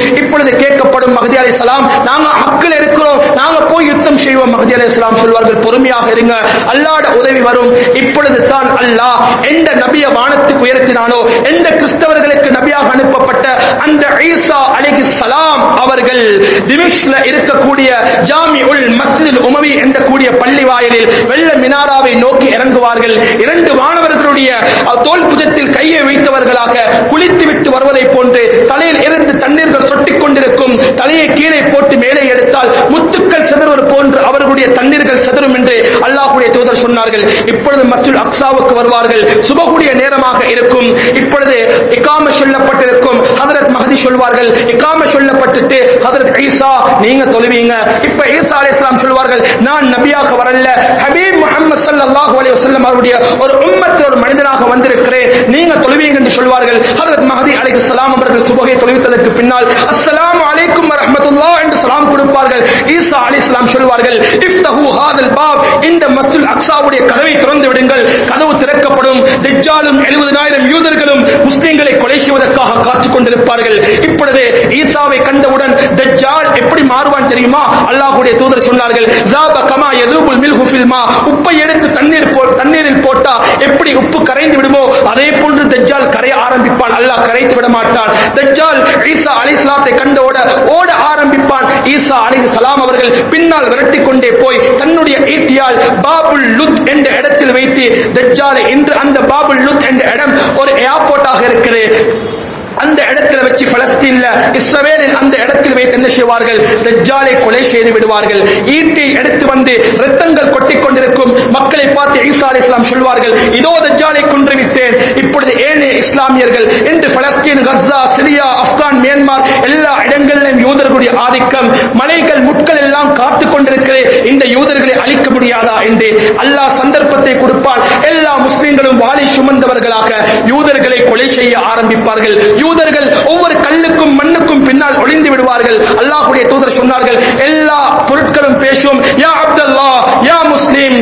இப்பொழுது கேட்கப்படும் மகதி அலி சலாம் நாங்க ஹக்கில் இருக்கிறோம் நாங்க போய் யுத்தம் செய்வோம் மகதி அலி சலாம் சொல்வார்கள் பொறுமையாக இருங்க அல்லாட உதவி வரும் இப்பொழுது தான் அல்லாஹ் எந்த நபிய வானத்துக்கு உயர்த்தினானோ எந்த கிறிஸ்தவர்களுக்கு நபியாக அனுப்பப்பட்ட அந்த ஈசா அலைஹி சலாம் அவர்கள் திமிஷ்ல இருக்கக்கூடிய ஜாமி உல் மஸ்ஜித் உமவி என்ற கூடிய பள்ளி வாயிலில் வெள்ள மினாராவை நோக்கி இறங்குவார்கள் இரண்டு மாணவர்களுடைய தோல் புஜத்தில் கையை வைத்தவர்களாக குளித்து விட்டு வருவதை போன்று தலையில் இருந்து தண்ணீர்கள் சொட்டிக் கொண்டிருக்கும் தலையை கீழே போட்டு மேலே எடுத்தால் முத்துக்கள் சிதறுவது போன்று அவர்களுடைய தண்ணீர்கள் சிதறும் என்று அல்லாஹ்வுடைய தூதர் சொன்னார்கள் இப்பொழுது மஸ்ஜித் அக்ஸாவுக்கு வருவார்கள் சுபகுடைய நேரமாக இருக்கும் இப்பொழுது இக்காம சொல்லப்பட்டிருக்கும் ஹதரத் மஹதி சொல்வார்கள் இக்காம சொல்லப்பட்டுட்டு ஹதரத் ஈசா நீங்க தொழுவீங்க இப்ப ஈசா அலைஹிஸ்ஸலாம் சொல்வார்கள் நான் நபியாக வரல ஹபீப் முஹம்மது ஸல்லல்லாஹு அலைஹி வஸல்லம் அவருடைய ஒரு உம்மத்தில் ஒரு மனிதனாக வந்திருக்கிறேன் நீங்க தொழுவீங்க என்று சொல்வார்கள் ஹதரத் மஹதி அலைஹிஸ்ஸலாம் அவர்கள் சுபகை தொழுவித்ததற்கு பின்னால் அஸ்ஸலாமு அலைக்கும் வரஹ்மத்துல்லாஹ் என்று சலாம் கொடுப்பார்கள் ஈசா அலைஹிஸ்ஸலாம் சொல்வார்கள் இஃப்தஹு ஹாதல் பாப் இந்த மஸ்ஜித் அக்ஸாவுடைய கதவை திறந்து விடுங்கள் கதவு திறக்கப்படும் தஜ்ஜாலும் 70000 யூதர்களும் முஸ்லிம்களை கொலை செய்வதற்காக காத்துக் கொண்டிருப்பார்கள் இப்பொழுது ஈசாவை கண்டவுடன் தஜ்ஜால் எப்படி மாறுவான் தெரியுமா அல்லாஹ்வுடைய தூதர் சொன்னார்கள் ஜாப கமா யதுபுல் மில்ஹு ஃபில் மா உப்பை எடுத்து தண்ணீர் போ தண்ணீரில் போட்டா எப்படி உப்பு கரைந்து விடுமோ அதே போன்று தஜ்ஜால் கரைய ஆரம்பிப்பான் அல்லாஹ் கரைத்து விட மாட்டான் தஜ்ஜால் ஈசா அலைஹிஸ்ஸலாத்தை கண்டோட ஓட ஆரம்பிப்பான் ஈசா அலைஹிஸ்ஸலாம் அவர்கள் பின்னால் விரட்டிக் கொண்டே போய் தன்னுடைய ஈட்டியால் பாபுல் லுத் என்ற இடத்தில் வைத்து தஜ்ஜாலை இன்று அந்த பாபுல் லுத் என்ற இடம் ஒரு ஏர்போர்ட்டாக இருக்கிறது அந்த இடத்துல வச்சு பலஸ்தீன்ல இஸ்ரவேலில் அந்த இடத்தில் வைத்து என்ன செய்வார்கள் தஜ்ஜாலை கொலை செய்து விடுவார்கள் ஈட்டை எடுத்து வந்து ரத்தங்கள் கொட்டிக் கொண்டிருக்கும் மக்களை பார்த்து ஈசா அலைஹிஸ்ஸலாம் சொல்வார்கள் இதோ தஜ்ஜாலை கொன்று விட்டேன் இப்பொழுது ஏனைய இஸ்லாமியர்கள் இன்று Palestine Gaza Syria Afghan Myanmar எல்லா இடங்களிலும் யூதர்களுடைய ஆதிக்கம் மலைகள் முட்கள் எல்லாம் காத்து கொண்டிருக்கிறது இந்த யூதர்களை அழிக்க முடியாதா என்று அல்லாஹ் சந்தர்ப்பத்தை கொடுப்பான் எல்லா முஸ்லிம்களும் வாளை சுமந்தவர்களாக யூதர்களை கொலை செய்ய ஆரம்பிப்பார்கள் யூதர்கள் ஒவ்வொரு கல்லுக்கும் மண்ணுக்கும் பின்னால் ஒளிந்து விடுவார்கள் அல்லாஹ்வுடைய தூதர் சொன்னார்கள் எல்லா பொருட்களும் பேசும் யா அப்துல்லா யா முஸ்லிம்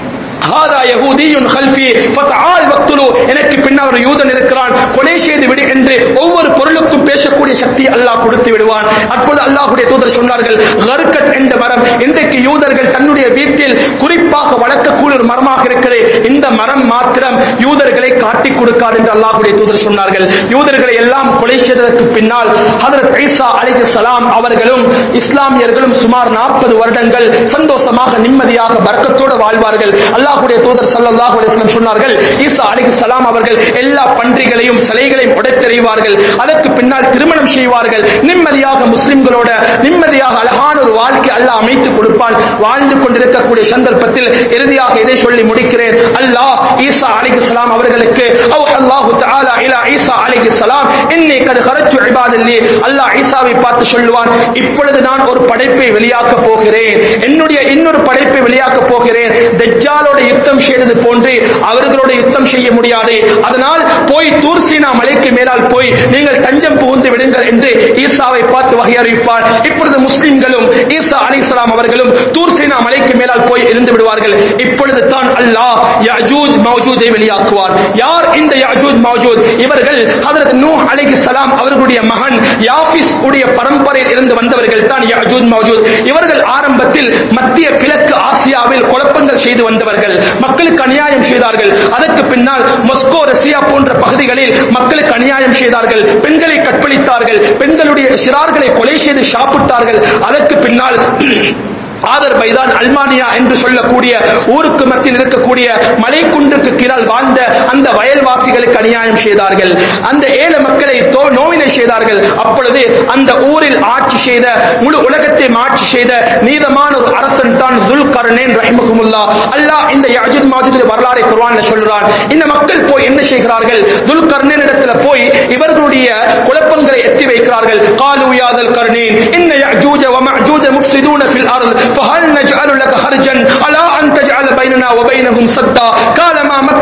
ஹாதா யஹூதியுன் கல்ஃபி ஃபதஆல் வக்துலு எனக்கு பின்னால் ஒரு யூதன் இருக்கிறான் கொலை செய்து விடு என்று ஒவ்வொரு பொருளுக்கும் பேசக்கூடிய சக்தி அல்லாஹ் கொடுத்து விடுவான் அப்போது அல்லாஹ்வுடைய தூதர் சொன்னார்கள் கர்கட் என்ற மரம் இன்றைக்கு யூதர்கள் தன்னுடைய வீட்டில் குறிப்பாக வளர்க்கக்கூடிய ஒரு மரமாக இருக்கிறது இந்த மரம் மாத்திரம் யூதர்களை காட்டிக் கொடுக்காது என்று அல்லாஹ்வுடைய தூதர் சொன்னார்கள் யூதர்களை எல்லாம் கொலை செய்ததற்கு பின்னால் ஹதரத் ஈசா அலைஹிஸ்ஸலாம் அவர்களும் இஸ்லாமியர்களும் சுமார் நாற்பது வருடங்கள் சந்தோஷமாக நிம்மதியாக பரக்கத்தோடு வாழ்வார்கள் அல்லாஹ்வுடைய தூதர் ஸல்லல்லாஹு அலைஹி வஸல்லம் சொன்னார்கள் ஈசா அலைஹிஸ்ஸலாம் அவர்கள் எல்லா பன்றிகளையும் சிலைகளையும் உடைத்தெறிவார்கள் அதற்கு பின்னால் திருமணம் செய்வார்கள் நிம்மதியாக முஸ்லிம்களோட நிம்மதியாக அழகான ஒரு வாழ்க்கை அல்லாஹ் அமைத்து கொடுப்பான் வாழ்ந்து கொண்டிருக்கக்கூடிய சந்தர்ப்பத்தில் இறுதியாக இதை சொல்லி முடிக்கிறேன் அல்லாஹ் ஈசா அலைஹிஸ்ஸலாம் அவர்களுக்கு அவு அல்லாஹு தஆலா இலா ஈசா அலைஹிஸ்ஸலாம் இன்னி கத் ஹரஜ்து இபாதல்லி அல்லாஹ் ஈசாவை பார்த்து சொல்லுவான் இப்பொழுது நான் ஒரு படைப்பை வெளியாக்க போகிறேன் என்னுடைய இன்னொரு படைப்பை வெளியாக்க போகிறேன் தஜ்ஜாலோட யுத்தம் செய்தது போன்று அவர்களோட யுத்தம் செய்ய முடியாது அதனால் போய் தூர்சீனா மலைக்கு மேலால் போய் நீங்கள் தஞ்சம் புகுந்து விடுங்கள் என்று ஈசாவை பார்த்து வகை அறிவிப்பார் இப்பொழுது முஸ்லிம்களும் ஈசா அலிஸ்லாம் அவர்களும் தூர்சீனா மலைக்கு மேலால் போய் இருந்து விடுவார்கள் இப்பொழுது தான் அல்லாஹ் யஜூஜ் மௌஜூதை வெளியாக்குவார் யார் இந்த யஜூஜ் மௌஜூத் இவர்கள் ஹதரத் நூஹ் அலைஹிஸ்ஸலாம் அவர்களுடைய மகன் யாஃபிஸ் உடைய பரம்பரையில் இருந்து வந்தவர்கள் தான் யஜூஜ் மௌஜூத் இவர்கள் ஆரம்பத்தில் மத்திய கிழக்கு ஆசியாவில் குழப்பங்கள் செய்து வந்தவர்கள் மக்களுக்கு அநியாயம் செய்தார்கள் அதற்கு பின்னால் மொஸ்கோ ரஷ்யா போன்ற பகுதிகளில் மக்களுக்கு அநியாயம் செய்தார்கள் பெண்களை கற்பழித்தார்கள் பெண்களுடைய சிறார்களை கொலை செய்து சாப்பிட்டார்கள் அதற்கு பின்னால் ஆதர் பைதான் அல்மானியா என்று சொல்லக்கூடிய ஊருக்கு மத்தியில் இருக்கக்கூடிய மலைக்குன்றுக்கு கீழால் வாழ்ந்த அந்த வயல்வாசிகளுக்கு அநியாயம் செய்தார்கள் அந்த ஏழை மக்களை தோ- நோவினை செய்தார்கள் அப்பொழுது அந்த ஊரில் ஆட்சி செய்த முழு உலகத்தை ஆட்சி செய்த நீதமான ஒரு அரசன் தான் துல் கர்ணேன் ரஹிமகுமுல்லா அல்லாஹ் இந்த யஜுத் மாஜுத் வரலாறை குர்ஆன்ல சொல்றான் இந்த மக்கள் போய் என்ன செய்கிறார்கள் துல் கர்ணேன் இடத்துல போய் இவர்களுடைய குழப்பங்களை எத்தி வைக்கிறார்கள் காலு யாதல் கர்ணேன் இன்ன யஜூஜ ومأجوج مفسدون في الأرض فهل نجعل لك خرجا على أن تجعل بيننا وبينهم سدا قال ما مكني فيه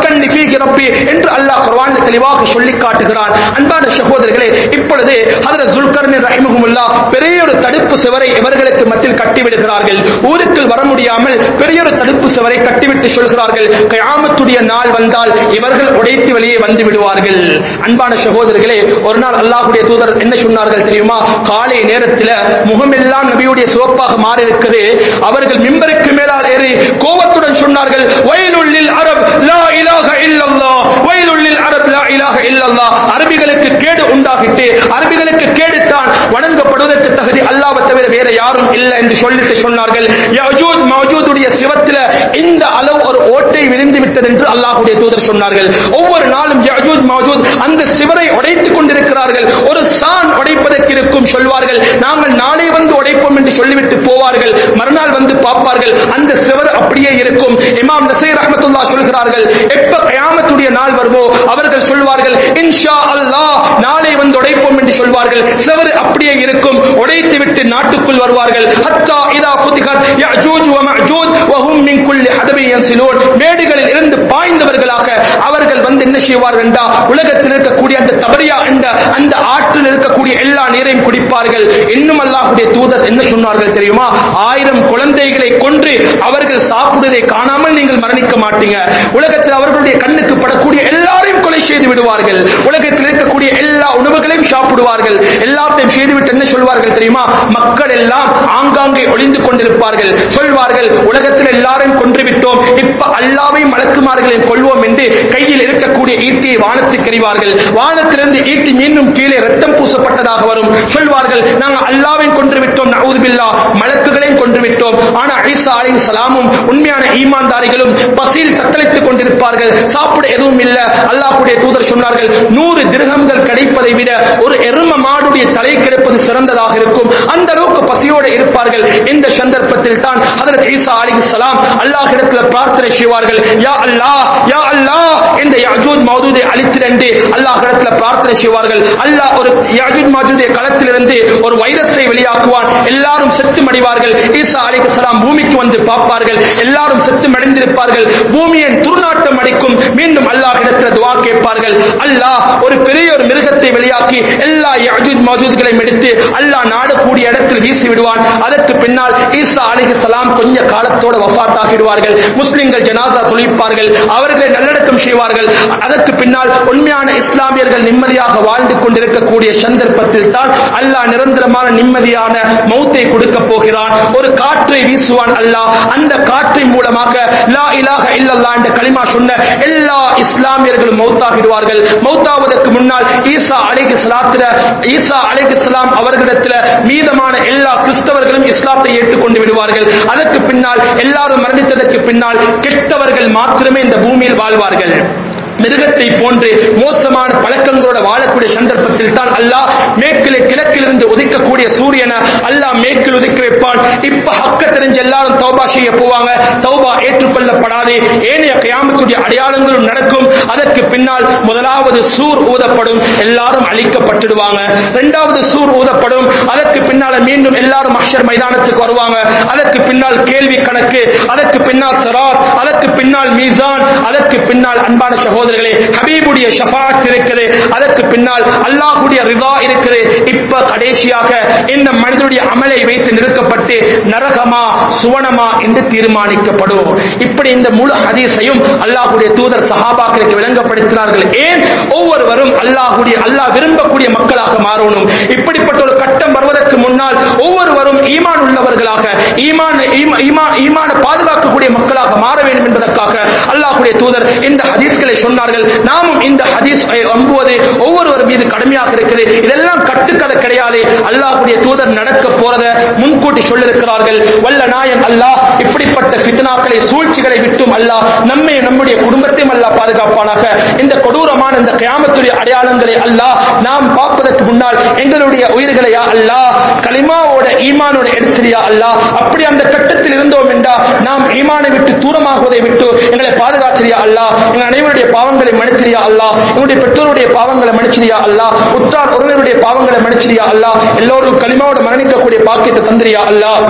வஜ்ஹி ரப்பி என்று அல்லாஹ் குர்ஆனில் தெளிவாக சொல்லி காட்டுகிறான் அன்பான சகோதரர்களே இப்பொழுது ஹதரத் ஜுல்கர்னின் ரஹிமஹுமுல்லா பெரிய ஒரு தடுப்பு சுவரை இவர்களுக்கு மத்தியில் கட்டிவிடுகிறார்கள் ஊருக்குள் வர முடியாமல் பெரிய ஒரு தடுப்பு சுவரை கட்டிவிட்டு சொல்கிறார்கள் கயாமத்துடைய நாள் வந்தால் இவர்கள் உடைத்து வெளியே வந்து விடுவார்கள் அன்பான சகோதரர்களே ஒரு நாள் அல்லாஹ்வுடைய தூதர் என்ன சொன்னார்கள் தெரியுமா காலை நேரத்தில் முகமெல்லாம் நபியுடைய சிவப்பாக மாறி இருக்குது அவர்கள் மிம்பருக்கு மேலால் ஏறி கோபத்துடன் சொன்னார்கள் வயலுள்ளில் அரப் லா இலாஹ இல்லல்லாஹ் வயலுள்ளில் அரப் லா இலாஹ இல்லல்லாஹ் அரபிகளுக்கு கேடு உண்டாகிட்டு அரபிகளுக்கு கேடுத்தான் வணங்கப்படுவதற்கு தகுதி அல்லாஹ்வை தவிர வேற யாரும் இல்லை என்று சொல்லிட்டு சொன்னார்கள் யஜூத் மஜூதுடைய சிவத்தில இந்த அளவு ஒரு ஓட்டை விரிந்து விட்டது என்று அல்லாஹ்வுடைய தூதர் சொன்னார்கள் ஒவ்வொரு நாளும் யஜூத் மஜூத் அந்த சிவரை உடைத்துக் கொண்டிருக்கிறார்கள் ஒரு சான் உடைப்பதற்கு இருக்கும் சொல்வார்கள் நாங்கள் நாளை வந்து உடைப்போம் என்று சொல்லிவிட்டு போவார்கள் மறுநாள் வந்து பார்ப்பார்கள் அந்த சிவர் அப்படியே இருக்கும் இமாம் நசீர் ரஹ்மத்துல்லாஹ் சொல்கிறார்கள் எப்ப கயாமத்துடைய நாள் வருமோ அவர்கள் சொல்வார்கள் இன்ஷா அல்லாஹ் நாளை வந்து உடைப்போம் என்று சொல்வார்கள் சிவர் அப்படியே இருக்கும் உடைத்து விட்டு நாட்டுக்குள் வருவார்கள் ஹத்தா இதா ஃபுதிகத் யஜூஜ் வ மஅஜூஜ் வ ஹும் மின் குல்லி ஹதபின் யன்சிலூன் மேடுகளில் இருந்து பாய்ந்தவர்களாக அவர்கள் வந்து என்ன செய்வார்கள் என்றா உலகத்தில் இருக்கக்கூடிய அந்த தபரியா என்ற அந்த ஆற்றில் இருக்கக்கூடிய எல்லா நீரையும் குடிப்பார்கள் இன்னும் அல்லாஹ்வுடைய தூதர் என்ன சொன்னார்கள் தெரியுமா ஆயிரம் குழந்தைகளை கொன்று அவர்கள் சாப்பிடுவதை காணாமல் நீங்கள் மரணிக்க மாட்டீங்க உலகத்தில் அவர்களுடைய கண்ணுக்கு படக்கூடிய எல்லாரையும் கொலை செய்து விடுவார்கள் உலகத்தில் இருக்கக்கூடிய எல்லா உணவுகளையும் சாப்பிடுவார்கள் எல்லாத்தையும் செய்துவிட்டு என்ன சொல்வார்கள் தெரியுமா மக்கள் எல்லாம் ஆங்காங்கே ஒளிந்து கொண்டிருப்பார்கள் சொல்வார்கள் உலகத்தில் எல்லாரையும் கொன்று விட்டோம் இப்ப அல்லாவையும் மலக்குமார்களையும் கொள்வோம் என்று கையில் இருக்கக்கூடிய ஈட்டியை வானத்துக்கு எறிவார்கள் வானத்திலிருந்து ஈட்டி மீண்டும் கீழே ரத்தம் பூசப்பட்டதாக வரும் சொல்வார்கள் நாங்கள் அல்லாவையும் கொன்று விட்டோம் நவுதுபில்லா மலக்குகளையும் கொன்று விட்டோம் ஆனா ஐசா அலை சலாமும் உண்மையான ஈமான்தாரிகளும் பசியில் தத்தளித்துக் கொண்டிருப்பார்கள் சாப்பிட எதுவும் இல்ல அல்லாஹ்வுடைய தூதர் சொன்னார்கள் நூறு திருகங்கள் கிடைப்பதை விட ஒரு எரும மாடுடைய தலை கிடைப்பது சிறந்ததாக இருக்கும் அந்த அளவுக்கு பசியோடு இருப்பார்கள் இந்த சந்தர்ப்பத்தில் தான் ஹதரத் ஈசா அலைஹிஸ்ஸலாம் அல்லாஹ்விடத்தில் பிரார்த்தனை செய்வார்கள் யா அல்லாஹ் யா அல்லாஹ் இந்த யாஜூத் மௌஜூதை அழித்திரண்டு அல்லாஹ்விடத்தில் பிரார்த்தனை செய்வார்கள் அல்லாஹ் ஒரு யாஜூத் மௌஜூதை களத்திலிருந்து ஒரு வைரஸை வெளியாக்குவான் எல்லாரும் செத்து மடிவார்கள் ஈசா அலைஹிஸ்ஸலாம் பூமிக்கு வந்து பார்ப்பார்கள் எல்லாரும் செத்து மடிந்திருப்பார்கள் பூமியின் துர்நாட்டம் அடிக்கும் மீண்டும் அல்லாஹ்விடத்தில் துஆ கேட்பார்கள் அல்லாஹ் ஒரு பெரிய ஒரு மிருகத்தை வெளியாக்கி எல்லா யாஜூத் மௌஜூத்களையும் எடுத்து அல்லாஹ் நாடக்கூடிய இடத்தில் வீசி விடுவான் அதற்கு பின்னால் ஈசா அலைஹிஸ்ஸலாம் கொஞ்ச காலத்தோட வஃபாத் ஆகிடுவார்கள் முஸ்லிம்கள் ஜனாசா தொழிப்பார்கள் அவர்களை நல்லடக்கம் செய்வார்கள் அதற்கு பின்னால் உண்மையான இஸ்லாமியர்கள் நிம்மதியாக வாழ்ந்து கொண்டிருக்கக்கூடிய சந்தர்ப்பத்தில் தான் அல்லாஹ் நிரந்தரமான நிம்மதியான மௌத்தை கொடுக்க போகிறான் ஒரு காற்றை வீசுவான் அல்லாஹ் அந்த காற்றின் மூலமாக லா இலாஹ இல்லல்லாஹ் என்ற கலிமா சொன்ன எல்லா இஸ்லாமியர்களும் மௌத்தாகிடுவார்கள் மௌத்தாவதற்கு முன்னால் ஈசா அலைஹி ஸலாத்துல ஈசா அலைஹி ஸலாம் அவர்களிடத்தில் மீதமான எல்லா கிறிஸ்தவர்களும் இஸ்லாத்தை ஏற்றுக்கொண்டு விடுவார்கள் அதற்கு பின்னால் எல்லாரும் மரணித்ததற்கு பின்னால் கெட்டவர்கள் மாத்திரமே இந்த பூமியில் வாழ்வார்கள் மிருகத்தை போன்று மோசமான பழக்கங்களோட வாழக்கூடிய சந்தர்ப்பத்தில் தான் அல்லாஹ் மேற்கிலே கிழக்கிலிருந்து உதிக்கக்கூடிய சூரியனை அல்லாஹ் மேற்கில் உதிக்க வைப்பான் இப்ப ஹக்க தெரிஞ்ச எல்லாரும் தௌபா செய்ய போவாங்க தௌபா ஏற்றுக்கொள்ளப்படாது ஏனைய கியாமத்துடைய அடையாளங்களும் நடக்கும் அதற்கு பின்னால் முதலாவது சூர் ஊதப்படும் எல்லாரும் அழிக்கப்பட்டுடுவாங்க இரண்டாவது சூர் ஊதப்படும் அதற்கு பின்னால மீண்டும் எல்லாரும் அஷர் மைதானத்துக்கு வருவாங்க அதற்கு பின்னால் கேள்வி கணக்கு அதற்கு பின்னால் சராத் அதற்கு பின்னால் மீசான் அதற்கு பின்னால் அன்பான சகோதரர்களே ஹபீபுடைய ஷஃபாத் இருக்குது அதற்கு பின்னால் அல்லாஹ்வுடைய ரிதா இருக்குது இப்ப கடைசியாக இந்த மனிதனுடைய அமலை வைத்து நிறுத்தப்பட்டு நரகமா சுவனமா என்று தீர்மானிக்கப்படும் இப்படி இந்த முழு ஹதீஸையும் அல்லாஹ்வுடைய தூதர் சஹாபாக்களுக்கு விளங்கப்படுத்தினார்கள் ஏன் ஒவ்வொருவரும் அல்லாஹ்வுடைய அல்லாஹ் விரும்பக்கூடிய மக்களாக மாறணும் இப்படிப்பட்ட ஒரு கட்டம் வருவதற்கு முன்னால் ஒவ்வொருவரும் ஈமான் உள்ளவர்களாக ஈமான் ஈமா- ஈமா- ஈமான பாதுகாக்கக்கூடிய மக்களாக மாற வேண்டும் என்பதற்காக அல்லாஹ்வுடைய தூதர் இந்த ஹதீஸ்களை சொன்னார்கள் நாமும் இந்த ஹதீஸ் நம்புவது ஒவ்வொருவர் மீது கடமையாக இருக்குது இதெல்லாம் கட்டுக்கதை கிடையாது அல்லாஹ்வுடைய தூதர் நடக்க போறத முன்கூட்டி சொல்லிருக்கிறார்கள் வல்ல நாயன் அல்லாஹ் இப்படிப்பட்ட ஃபித்னாக்களை சூழ்ச்சிகளை விட்டும் அல்லாஹ் நம்மை நம்முடைய குடும்பத்தையும் அல்லாஹ் பாதுகாப்பானாக இந்த கொடூரமான இந்த கியாமத்துடைய அடையாளங்களை அல்லாஹ் நாம் பார்ப்பதற்கு முன்னால் எங்களுடைய உயிர்களை யா அல்லாஹ் கலிமாவோட ஈமானோட எடுத்துறியா அல்லாஹ் அப்படி அந்த கட்டத்தில் இருந்தோம் என்றா நாம் ஈமானை விட்டு தூரமாகுவதை விட்டு எங்களை பாதுகாத்திரியா அல்லாஹ் எங்கள் அனைவருடைய பாவங்களை மன்னித்திரியா அல்லாஹ் எங்களுடைய பெற்றோருடைய பாவங்களை மன்னிச்சிரியா அல்லாஹ் உற்றார் உறவினருடைய பாவங்களை மன்னிச்சிரியா அல்லாஹ் எல்லோரும் கலிமாவோட மரணிக்கக்கூடிய பாக்கியத்தை தந்திரியா அல்லாஹ்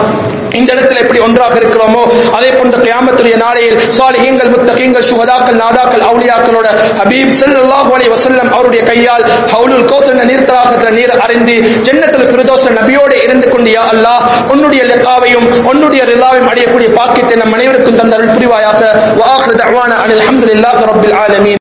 இந்த இடத்துல எப்படி ஒன்றாக இருக்கிறோமோ அதே போன்ற கியாமத்துடைய நாளையில் சாலிஹீங்கள் முத்தகீங்கள் சுகதாக்கள் நாதாக்கள் அவுலியாக்களோட ஹபீப் ஸல்லல்லாஹு அலைஹி வஸல்லம் அவருடைய கையால் ஹவுலுல் கௌசர் என்ற நீர் தடாகத்தில் நீர் அறிந்து ஜன்னத்துல் ஃபிர்தௌஸ் நபியோடு இருந்து கொண்டு யா அல்லாஹ் உன்னுடைய லிகாவையும் உன்னுடைய ரிலாவையும் அடையக்கூடிய பாக்கியத்தை நம் அனைவருக்கும் தந்த அருள் புரிவாயாக வ ஆখির தஅவானா அனில் ஹம்துலில்லாஹி ரப்பில் ஆலமீன்